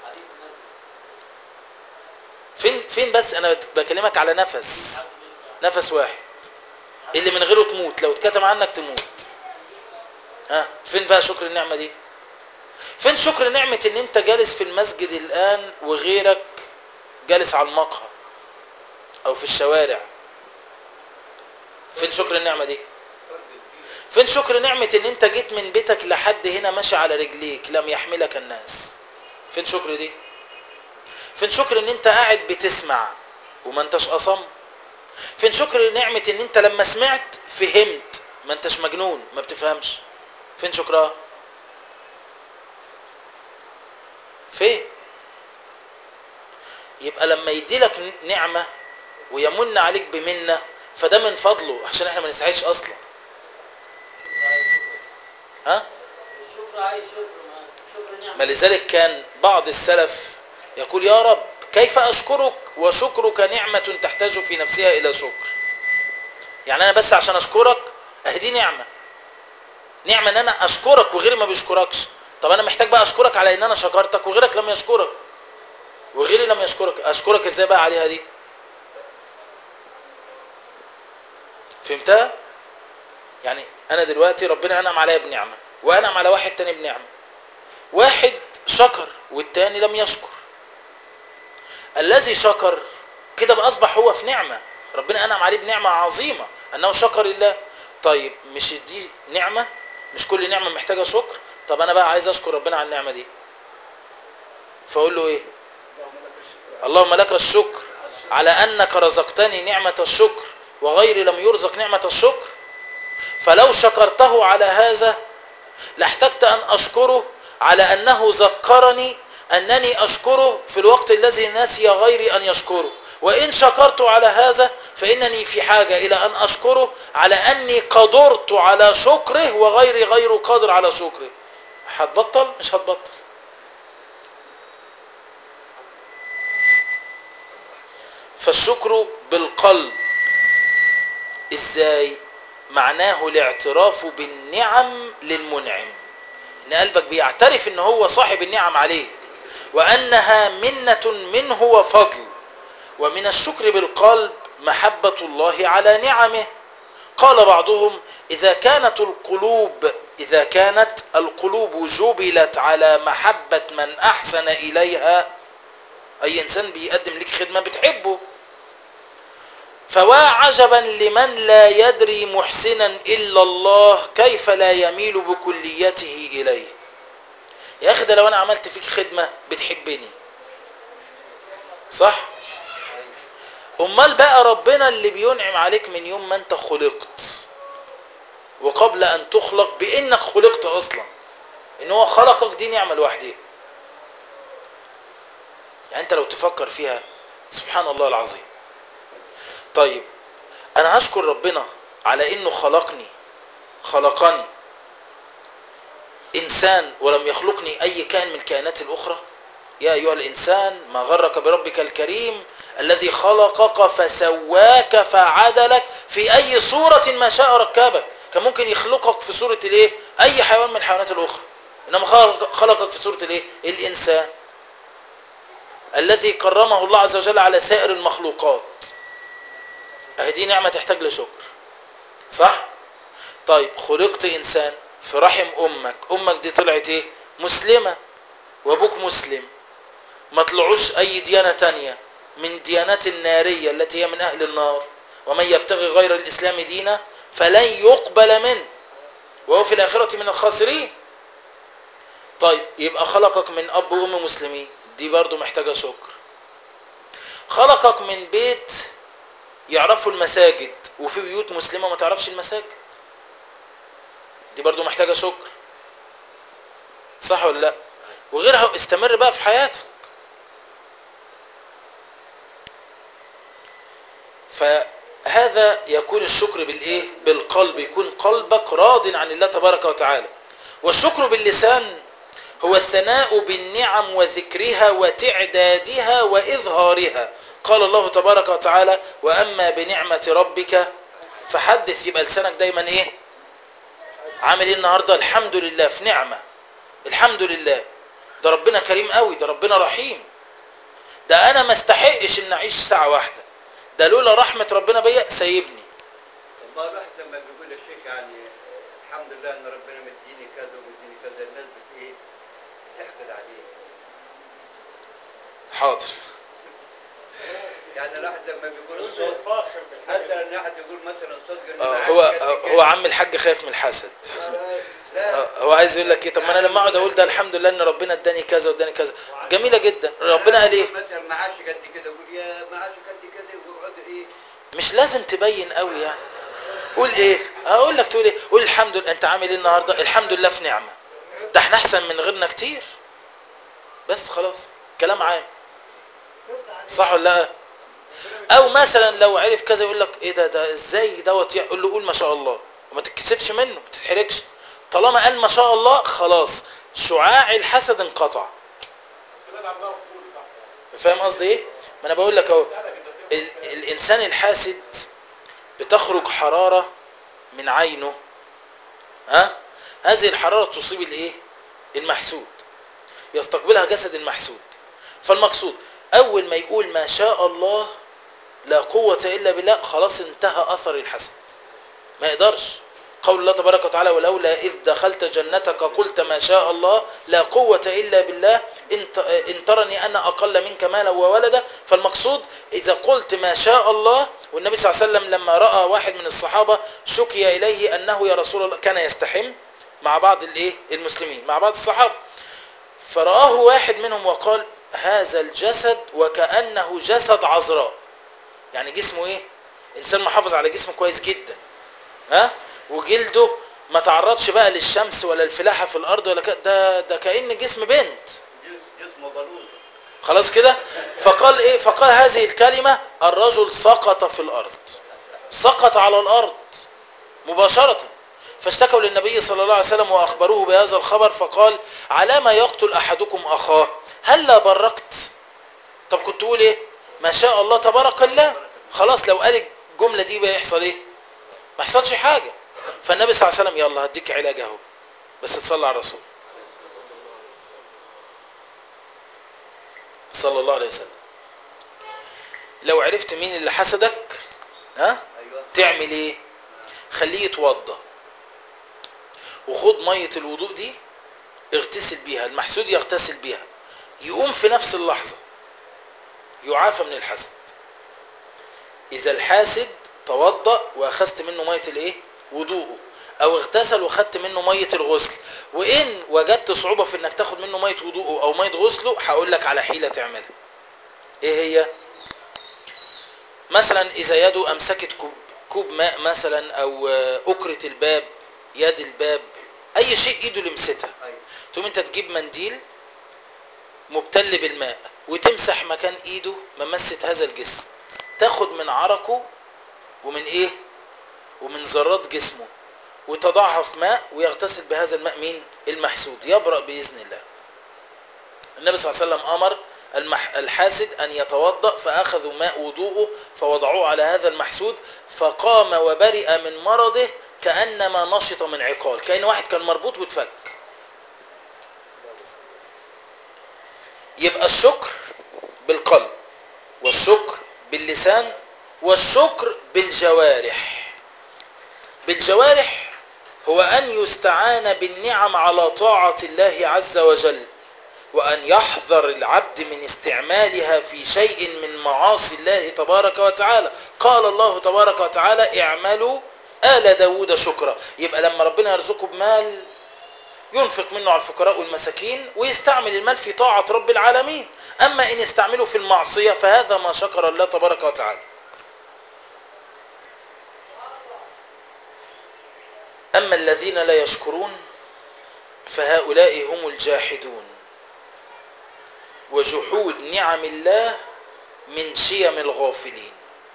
فين فين بس انا بكلمك على نفس نفس واحد اللي من غيره تموت لو اتكتم عنك تموت ها فين بقى شكر النعمة دي فين شكر نعمة ان انت جالس في المسجد الان وغيرك جالس على المقهى او في الشوارع فين شكر النعمة دي فين شكر نعمة ان انت جيت من بيتك لحد هنا ماشي على رجليك لم يحملك الناس فين شكر دي فين شكر ان انت قاعد بتسمع وما انتش اصم فين شكر نعمة ان انت لما سمعت فهمت ما انتش مجنون ما بتفهمش فين شكرها فين يبقى لما يدي لك نعمة ويمن عليك بمنة فده من فضله عشان احنا ما نستحيش اصلا ها الشكر عايز شكر ما شكر نعمة ما لذلك كان بعض السلف يقول يا رب كيف أشكرك وشكرك نعمة تحتاج في نفسها إلى شكر يعني أنا بس عشان أشكرك أهدي نعمة نعمة أن أنا أشكرك وغيري ما بيشكركش طب أنا محتاج بقى أشكرك على أن أنا شكرتك وغيرك لم يشكرك وغيري لم يشكرك أشكرك إزاي بقى عليها دي فهمتها يعني أنا دلوقتي ربنا أنعم عليا بنعمة وأنعم على واحد تاني بنعمة واحد شكر والتاني لم يشكر الذي شكر كده بقى اصبح هو في نعمة ربنا انعم عليه بنعمة عظيمة انه شكر الله طيب مش دي نعمة مش كل نعمة محتاجة شكر طب انا بقى عايز اشكر ربنا على النعمة دي فاقول له ايه اللهم لك الشكر على انك رزقتني نعمة الشكر وغيري لم يرزق نعمة الشكر فلو شكرته على هذا لاحتجت ان اشكره على انه ذكرني انني اشكره في الوقت الذي نسي غيري ان يشكره وان شكرت على هذا فانني في حاجة الى ان اشكره على اني قدرت على شكره وغيري غير قادر على شكره هتبطل مش هتبطل فالشكر بالقلب ازاي معناه الاعتراف بالنعم للمنعم ان قلبك بيعترف ان هو صاحب النعم عليك وانها منة منه وفضل ومن الشكر بالقلب محبة الله على نعمه قال بعضهم اذا كانت القلوب اذا كانت القلوب جبلت على محبة من احسن اليها اي انسان بيقدم لك خدمة بتحبه فوا عجبا لمن لا يدري محسنا الا الله كيف لا يميل بكليته اليه يا اخي ده لو انا عملت فيك خدمة بتحبني صح امال بقى ربنا اللي بينعم عليك من يوم ما انت خلقت وقبل ان تخلق بانك خلقت اصلا ان هو خلقك دي نعمة لوحدها يعني انت لو تفكر فيها سبحان الله العظيم طيب انا هشكر ربنا على انه خلقني خلقني انسان ولم يخلقني اي كائن من الكائنات الاخرى يا ايها الانسان ما غرك بربك الكريم الذي خلقك فسواك فعدلك في اي صورة ما شاء ركبك كان ممكن يخلقك في صورة الايه اي حيوان من الحيوانات الاخرى انما خلق- خلقك في صورة الايه الانسان الذي كرمه الله عز وجل على سائر المخلوقات اهي دي نعمة تحتاج لشكر صح طيب خلقت انسان في رحم امك امك دي طلعت ايه مسلمة وابوك مسلم ما طلعوش اي ديانة تانية من ديانات النارية التي هي من اهل النار ومن يبتغي غير الاسلام دينا فلن يقبل منه وهو في الاخرة من الخاسرين طيب يبقى خلقك من اب وام مسلمين دي برضو محتاجة شكر خلقك من بيت يعرفوا المساجد وفي بيوت مسلمة ما تعرفش المساجد دي برضو محتاجة شكر صح ولا لا وغيرها استمر بقى في حياتك فهذا يكون الشكر بالايه بالقلب يكون قلبك راض عن الله تبارك وتعالى والشكر باللسان هو الثناء بالنعم وذكرها وتعدادها وإظهارها قال الله تبارك وتعالى وأما بنعمة ربك فحدث يبقى لسانك دايما ايه عامل ايه النهاردة الحمد لله في نعمة الحمد لله ده ربنا كريم قوي ده ربنا رحيم ده انا ما استحقش ان اعيش ساعة واحدة ده لولا رحمة ربنا بيا سايبني طب ما الواحد لما بيقول يا شيخ يعني الحمد لله ان ربنا مديني كذا ومديني كذا الناس بت ايه بتحقد عليه حاضر يعني الواحد لما بيقول يقول الصوت بيتفاخر بالحاجة مثلا واحد يقول مثلا الصوت قال آه، أنا هو عندي قد هو كده. عم الحاج خايف من الحسد لا آه، هو عايز يقول لك ايه طب ما انا لما اقعد اقول ده الحمد لله ان ربنا اداني كذا واداني كذا جميله جدا ربنا قال ايه مثلا معاشي قد كده يقول يا معاشي قد كده ويقعدوا ايه مش لازم تبين قوي يعني قول ايه اقول لك تقول ايه قول الحمد لله انت عامل ايه النهارده الحمد لله في نعمه ده احنا احسن من غيرنا كتير بس خلاص كلام عام صح ولا لا او مثلا لو عرف كذا يقول لك ايه ده ده ازاي دوت يقول له قول ما شاء الله وما تتكسفش منه ما تتحركش طالما قال ما شاء الله خلاص شعاع الحسد انقطع بس الناس عندها فضول صح يعني فاهم قصدي ايه ما انا بقول لك اهو اسألك انت فين ال- الانسان الحاسد بتخرج حرارة من عينه ها هذه الحرارة تصيب الايه المحسود يستقبلها جسد المحسود فالمقصود اول ما يقول ما شاء الله لا قوة الا بالله خلاص انتهى اثر الحسد ما يقدرش قول الله تبارك وتعالى ولولا إذ دخلت جنتك قلت ما شاء الله لا قوة إلا بالله إن ت- إن ترني أنا أقل منك مالا وولدا فالمقصود إذا قلت ما شاء الله والنبي صلى الله عليه وسلم لما رأى واحد من الصحابة شكي إليه أنه يا رسول الله كان يستحم مع بعض الإيه المسلمين مع بعض الصحابة فرآه واحد منهم وقال هذا الجسد وكأنه جسد عذراء يعني جسمه إيه إنسان محافظ على جسمه كويس جدا ها وجلده ما تعرضش بقى للشمس ولا الفلاحة في الأرض ولا كده ده ده كأن جسم بنت جس- جسمه بلوزه خلاص كده فقال ايه فقال هذه الكلمة الرجل سقط في الأرض سقط على الأرض مباشرة فاشتكوا للنبي صلى الله عليه وسلم وأخبروه بهذا الخبر فقال على ما يقتل أحدكم أخاه هل لا بركت طب كنت تقول ايه ما شاء الله تبارك الله خلاص لو قال الجملة دي بقى يحصل ايه ما يحصلش حاجة فالنبي صلى الله عليه وسلم يلا هديك علاج اهو بس تصلي على الرسول صلى الله عليه وسلم لو عرفت مين اللي حسدك ها ايوه تعمل ايه خليه يتوضى وخد مية الوضوء دي اغتسل بيها المحسود يغتسل بيها يقوم في نفس اللحظة يعافى من الحسد اذا الحاسد توضأ واخذت منه مية الايه وضوءه او اغتسل واخدت منه مية الغسل وان وجدت صعوبة في انك تاخد منه مية وضوءه او مية غسله هقول لك على حيلة تعملها ايه هي مثلا اذا يده امسكت كوب, كوب ماء مثلا او آه، اكرة الباب يد الباب اي شيء ايده لمستها ايوه تقوم انت تجيب منديل مبتل بالماء وتمسح مكان ايده ممسة هذا الجسم تاخد من عرقه ومن ايه ومن ذرات جسمه وتضعها في ماء ويغتسل بهذا الماء مين المحسود يبرأ بإذن الله النبي صلى الله عليه وسلم أمر المح الحاسد أن يتوضأ فأخذوا ماء وضوءه فوضعوه على هذا المحسود فقام وبرئ من مرضه كأنما نشط من عقال كأن واحد كان مربوط واتفك يبقى الشكر بالقلب والشكر باللسان والشكر بالجوارح بالجوارح هو أن يستعان بالنعم على طاعة الله عز وجل وأن يحذر العبد من استعمالها في شيء من معاصي الله تبارك وتعالى قال الله تبارك وتعالى اعملوا آل داود شكرا يبقى لما ربنا يرزقه بمال ينفق منه على الفقراء والمساكين ويستعمل المال في طاعة رب العالمين أما إن يستعمله في المعصية فهذا ما شكر الله تبارك وتعالى أما الذين لا يشكرون فهؤلاء هم الجاحدون وجحود نعم الله من شيم الغافلين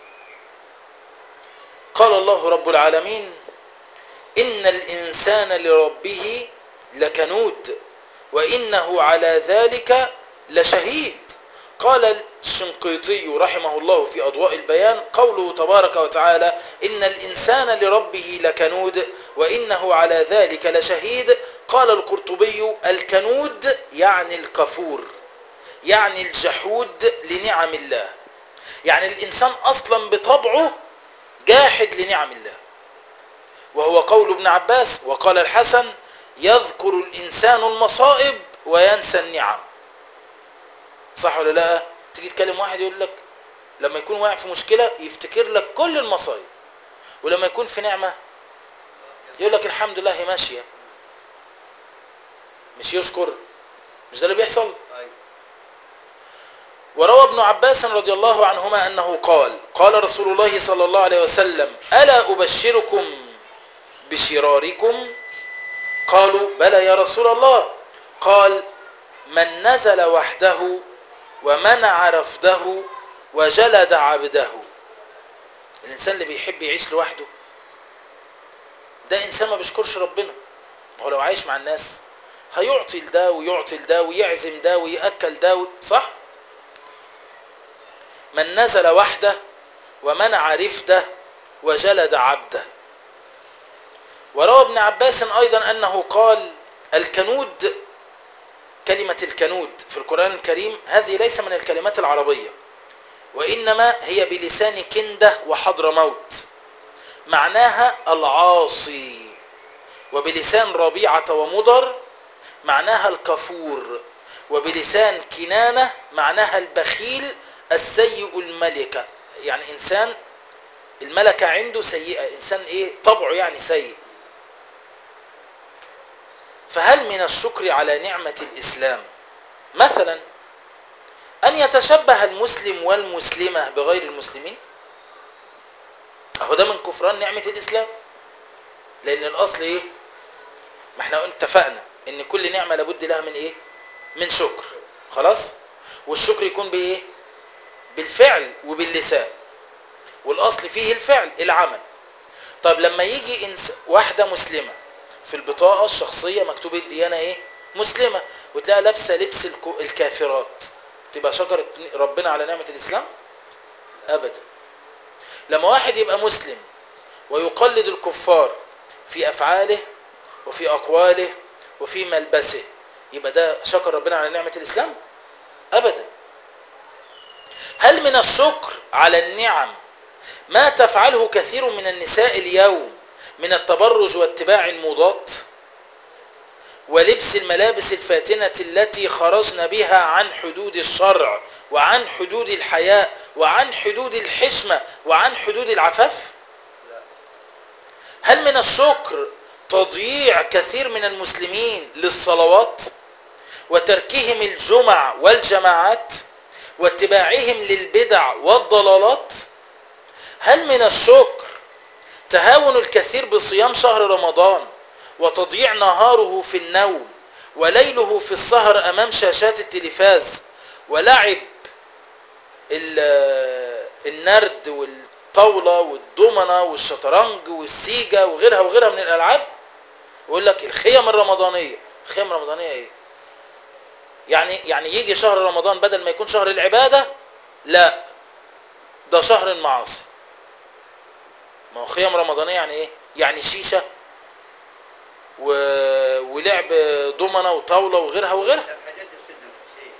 قال الله رب العالمين إن الإنسان لربه لكنود وإنه على ذلك لشهيد قال الشنقيطي رحمه الله في أضواء البيان قوله تبارك وتعالى إن الإنسان لربه لكنود وإنه على ذلك لشهيد قال القرطبي الكنود يعني الكفور يعني الجحود لنعم الله يعني الإنسان أصلا بطبعه جاحد لنعم الله وهو قول ابن عباس وقال الحسن يذكر الإنسان المصائب وينسى النعم صح ولا لا تيجي تكلم واحد يقول لك لما يكون واقع في مشكلة يفتكر لك كل المصايب ولما يكون في نعمة يقول لك الحمد لله هي ماشية مش يشكر مش ده اللي بيحصل أيوة. وروى ابن عباس رضي الله عنهما أنه قال قال رسول الله صلى الله عليه وسلم ألا أبشركم بشراركم قالوا بلى يا رسول الله قال من نزل وحده ومنع رفده وجلد عبده الإنسان اللي بيحب يعيش لوحده ده إنسان ما بيشكرش ربنا ما هو لو عايش مع الناس هيعطي لده ويعطي لده ويعزم ده ويأكل ده و- صح من نزل وحده ومنع رفده وجلد عبده وروى ابن عباس أيضا أنه قال الكنود كلمة الكنود في القرآن الكريم هذه ليس من الكلمات العربية وإنما هي بلسان كندة وحضر موت معناها العاصي وبلسان ربيعة ومضر معناها الكفور وبلسان كنانة معناها البخيل السيء الملكة يعني إنسان الملكة عنده سيئة إنسان إيه طبعه يعني سيء فهل من الشكر على نعمة الإسلام مثلا أن يتشبه المسلم والمسلمة بغير المسلمين أهو ده من كفران نعمة الإسلام لأن الأصل إيه ما احنا اتفقنا إن كل نعمة لابد لها من إيه من شكر خلاص والشكر يكون بإيه بالفعل وباللسان والأصل فيه الفعل العمل طب لما يجي إنس واحدة مسلمة في البطاقة الشخصية مكتوب الديانة ايه مسلمة وتلاقي لابسة لبس الكو- الكافرات تبقى شكرت ربنا على نعمة الإسلام أبدا لما واحد يبقى مسلم ويقلد الكفار في أفعاله وفي أقواله وفي ملبسه يبقى ده شكر ربنا على نعمة الإسلام أبدا هل من الشكر على النعم ما تفعله كثير من النساء اليوم من التبرج واتباع الموضات ولبس الملابس الفاتنة التي خرجنا بها عن حدود الشرع وعن حدود الحياء وعن حدود الحشمة وعن حدود العفاف هل من الشكر تضييع كثير من المسلمين للصلوات وتركهم الجمع والجماعات واتباعهم للبدع والضلالات هل من الشكر تهاون الكثير بصيام شهر رمضان وتضييع نهاره في النوم وليله في السهر امام شاشات التلفاز ولعب ال- النرد والطاوله والضمنه والشطرنج والسيجا وغيرها وغيرها من الالعاب يقول لك الخيم الرمضانيه الخيم الرمضانيه ايه يعني يعني يجي شهر رمضان بدل ما يكون شهر العباده لا ده شهر المعاصي ما هو خيم رمضانيه يعني ايه يعني شيشه و... ولعب ضمنه وطاوله وغيرها وغيرها ده الحاجات السنة الأساسية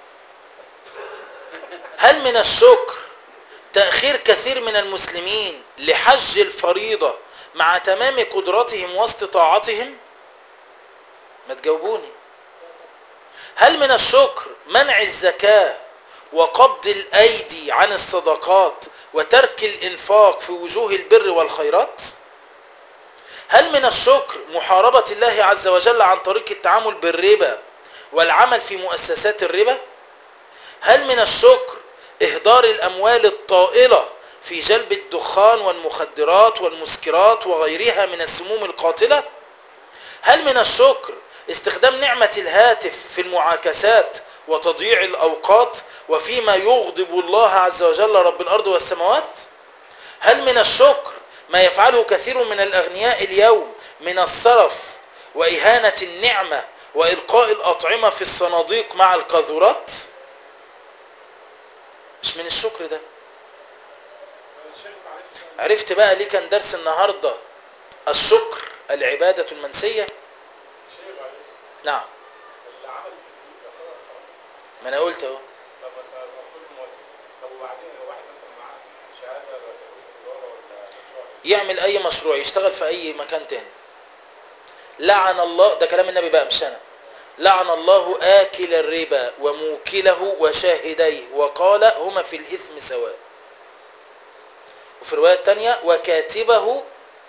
هل من الشكر تأخير كثير من المسلمين لحج الفريضة مع تمام قدرتهم واستطاعتهم ما تجاوبوني هل من الشكر منع الزكاة وقبض الأيدي عن الصدقات وترك الإنفاق في وجوه البر والخيرات هل من الشكر محاربة الله عز وجل عن طريق التعامل بالربا والعمل في مؤسسات الربا هل من الشكر إهدار الأموال الطائلة في جلب الدخان والمخدرات والمسكرات وغيرها من السموم القاتلة هل من الشكر استخدام نعمة الهاتف في المعاكسات وتضييع الأوقات وفيما يغضب الله عز وجل رب الأرض والسماوات هل من الشكر ما يفعله كثير من الأغنياء اليوم من الصرف وإهانة النعمة وإلقاء الأطعمة في الصناديق مع القاذورات مش من الشكر ده الشيخ معلش عرفت بقى ليه كان درس النهاردة الشكر العبادة المنسية الشيخ معلش نعم اللي عمل في البيوت ده خلاص خلاص ما انا قلت اهو طب انت المفروض مؤسس طب وبعدين لو واحد مثلا معاه شهاده رئيس تجاره ولا مشروع يعمل اي مشروع يشتغل في اي مكان تاني لعن الله ده كلام النبي بقى مش انا لعن الله آكل الربا وموكله وشاهديه وقال هما في الإثم سواء وفي رواية تانية وكاتبه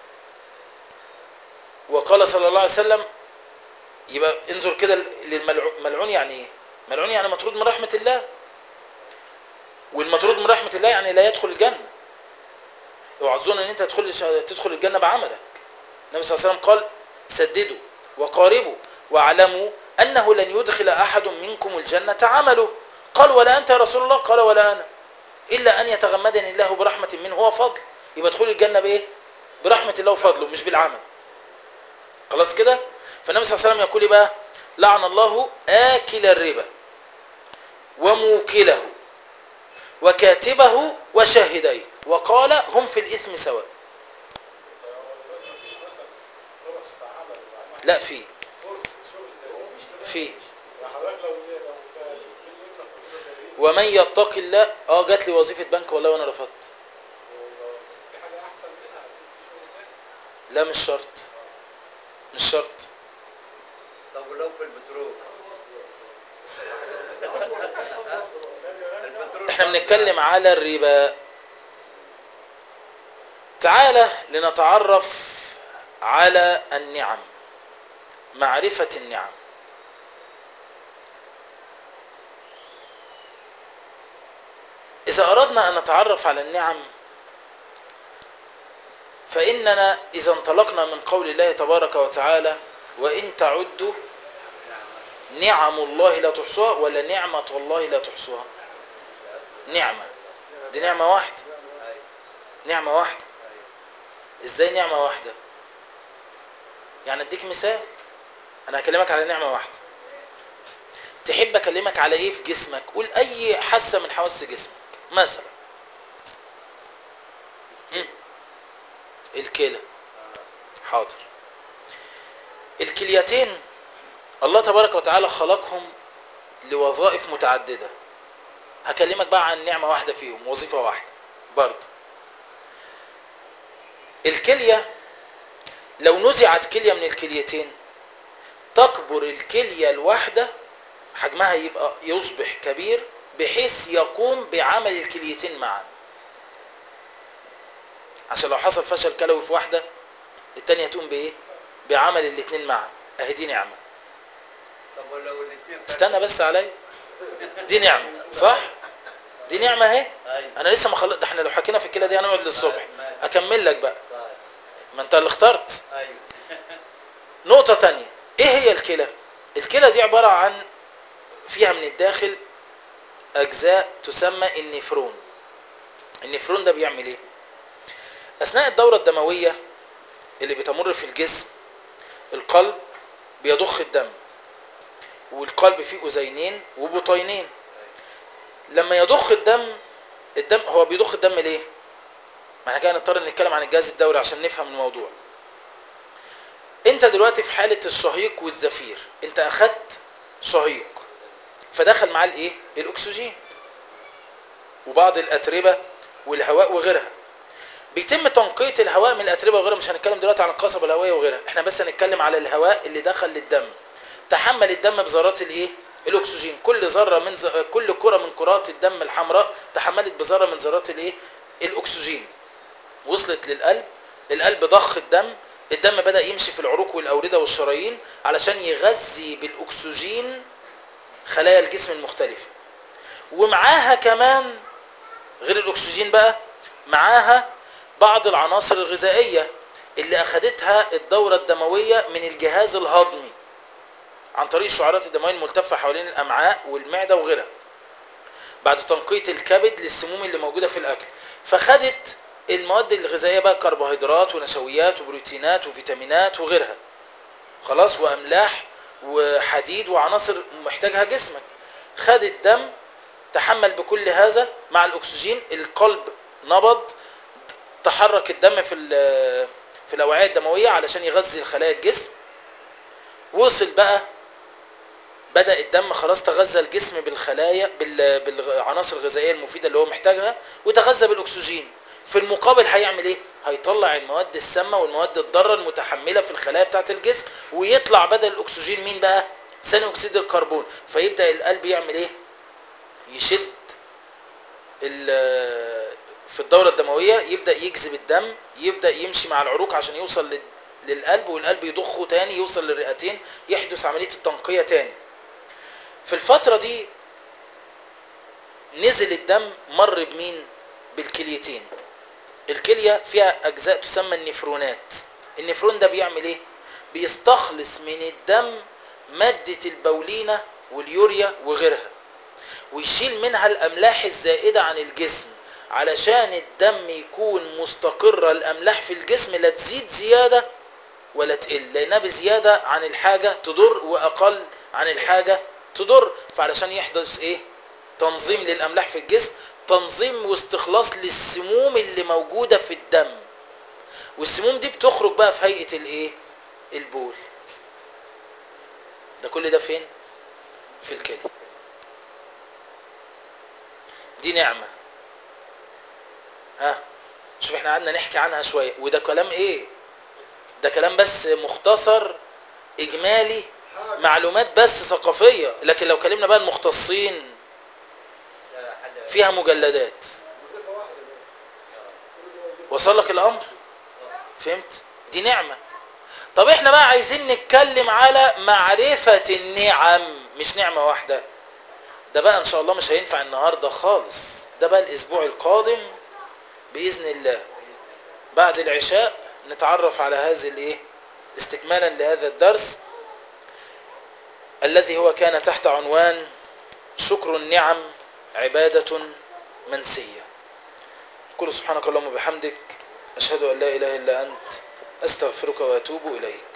وقال صلى الله عليه وسلم يبقى انظر كده للملعون ملعون يعني ايه ملعون يعني مطرود من رحمة الله والمطرود من رحمة الله يعني لا يدخل الجنة اوعى تظن ان انت تدخل تدخل الجنة بعملك النبي صلى الله عليه وسلم قال سددوا وقاربوا واعلموا انه لن يدخل احد منكم الجنة عمله قال ولا انت يا رسول الله قال ولا انا الا ان يتغمدني الله برحمة منه هو فضل يبقى دخول الجنة بايه برحمة الله وفضله مش بالعمل خلاص كده فالنبي صلى الله عليه وسلم يقول إيه بقى لعن الله آكل الربا وموكله وكاتبه وشاهديه وقال هم في الإثم سواء دلوقتي مفيش مثلا فرص عمل وعمل لا في فرصه شغل زي هو مفيش في يعني حضرتك لو لو كان في ابنك في كده زي ومن يتق الله اه جات لي وظيفة بنك والله وانا رفضت بس في حاجه احسن منها أكيد في شغل تاني لا مش شرط مش شرط طب ولو في البترول البترول احنا بنتكلم على الربا تعالى لنتعرف على النعم معرفة النعم إذا أردنا أن نتعرف على النعم فإننا إذا انطلقنا من قول الله تبارك وتعالى وإن تعدوا نعم الله لا تحصوها ولا نعمة الله لا تحصوها نعمة دي نعمة واحدة أيوة. نعمة واحدة ازاي نعمة واحدة يعني اديك مثال انا هكلمك على نعمة واحدة تحب اكلمك على ايه في جسمك قول اي حاسة من حواس جسمك مثلا مم. الكلى حاضر الكليتين الله تبارك وتعالى خلقهم لوظائف متعددة هكلمك بقى عن نعمة واحدة فيهم وظيفة واحدة برضه الكلية لو نزعت كلية من الكليتين تكبر الكلية الواحدة حجمها يبقى يصبح كبير بحيث يقوم بعمل الكليتين معا عشان لو حصل فشل كلوي في واحدة التانية تقوم بايه بعمل الاتنين معا اهي دي نعمة طب ولو الاثنين استنى بس عليا دي نعمة صح دي نعمة اهي ايوه انا لسه ما خلص ده احنا لو حكينا في الكلى دي هنقعد للصبح ماشي. اكمل لك بقى طيب ما انت اللي اخترت ايوه نقطة تانية ايه هي الكلى الكلى دي عبارة عن فيها من الداخل أجزاء تسمى النفرون النفرون ده بيعمل ايه أثناء الدورة الدموية اللي بتمر في الجسم القلب بيضخ الدم والقلب فيه أذينين وبطينين لما يضخ الدم الدم هو بيضخ الدم ليه؟ ما احنا كده نضطر نتكلم عن الجهاز الدوري عشان نفهم الموضوع انت دلوقتي في حالة الشهيق والزفير انت اخدت شهيق فدخل معاه الايه الاكسجين وبعض الاتربة والهواء وغيرها بيتم تنقية الهواء من الاتربة وغيرها مش هنتكلم دلوقتي عن القصبة الهوائية وغيرها احنا بس هنتكلم على الهواء اللي دخل للدم تحمل الدم بذرات الايه الاكسجين كل ذره من ز... كل كره من كرات الدم الحمراء تحملت بذره من ذرات الايه الاكسجين وصلت للقلب القلب ضخ الدم الدم بدا يمشي في العروق والاورده والشرايين علشان يغذي بالاكسجين خلايا الجسم المختلفه ومعاها كمان غير الاكسجين بقى معاها بعض العناصر الغذائيه اللي اخدتها الدوره الدمويه من الجهاز الهضمي عن طريق الشعيرات الدمويه الملتفه حوالين الامعاء والمعده وغيرها بعد تنقيه الكبد للسموم اللي موجوده في الاكل فخدت المواد الغذائيه بقى كربوهيدرات ونشويات وبروتينات وفيتامينات وغيرها خلاص واملاح وحديد وعناصر محتاجها جسمك خد الدم تحمل بكل هذا مع الاكسجين القلب نبض تحرك الدم في في الاوعيه الدمويه علشان يغذي خلايا الجسم وصل بقى بدأ الدم خلاص تغذى الجسم بالخلايا بال- بالعناصر الغذائية المفيدة اللي هو محتاجها وتغذى بالأكسجين في المقابل هيعمل ايه؟ هيطلع المواد السامة والمواد الضارة المتحملة في الخلايا بتاعة الجسم ويطلع بدل الأكسجين مين بقى؟ ثاني أكسيد الكربون فيبدأ القلب يعمل ايه؟ يشد ال- في الدورة الدموية يبدأ يجذب الدم يبدأ يمشي مع العروق عشان يوصل لل- للقلب والقلب يضخه تاني يوصل للرئتين يحدث عملية التنقية تاني في الفترة دي نزل الدم مر بمين بالكليتين الكلية فيها أجزاء تسمى النفرونات النفرون ده بيعمل ايه بيستخلص من الدم مادة البولينة واليوريا وغيرها ويشيل منها الأملاح الزائدة عن الجسم علشان الدم يكون مستقرة الأملاح في الجسم لا تزيد زيادة ولا تقل لأنها بزيادة عن الحاجة تضر وأقل عن الحاجة تضر فعلشان يحدث ايه تنظيم للأملاح في الجسم تنظيم واستخلاص للسموم اللي موجودة في الدم والسموم دي بتخرج بقى في هيئة الايه البول ده كل ده فين في الكلى دي نعمة ها شوف احنا قعدنا نحكي عنها شوية وده كلام ايه ده كلام بس مختصر اجمالي معلومات بس ثقافية لكن لو كلمنا بقى المختصين لا حد فيها مجلدات وظيفه واحده بس كل دي وظيفه وصل لك الامر فهمت دي نعمة طب احنا بقى عايزين نتكلم على معرفة النعم مش نعمة واحدة ده بقى ان شاء الله مش هينفع النهاردة خالص ده بقى الاسبوع القادم بإذن الله بعد العشاء نتعرف على هذه الايه استكمالا لهذا الدرس الذي هو كان تحت عنوان شكر النعم عبادة منسية قل سبحانك اللهم وبحمدك أشهد أن لا إله إلا أنت أستغفرك وأتوب إليك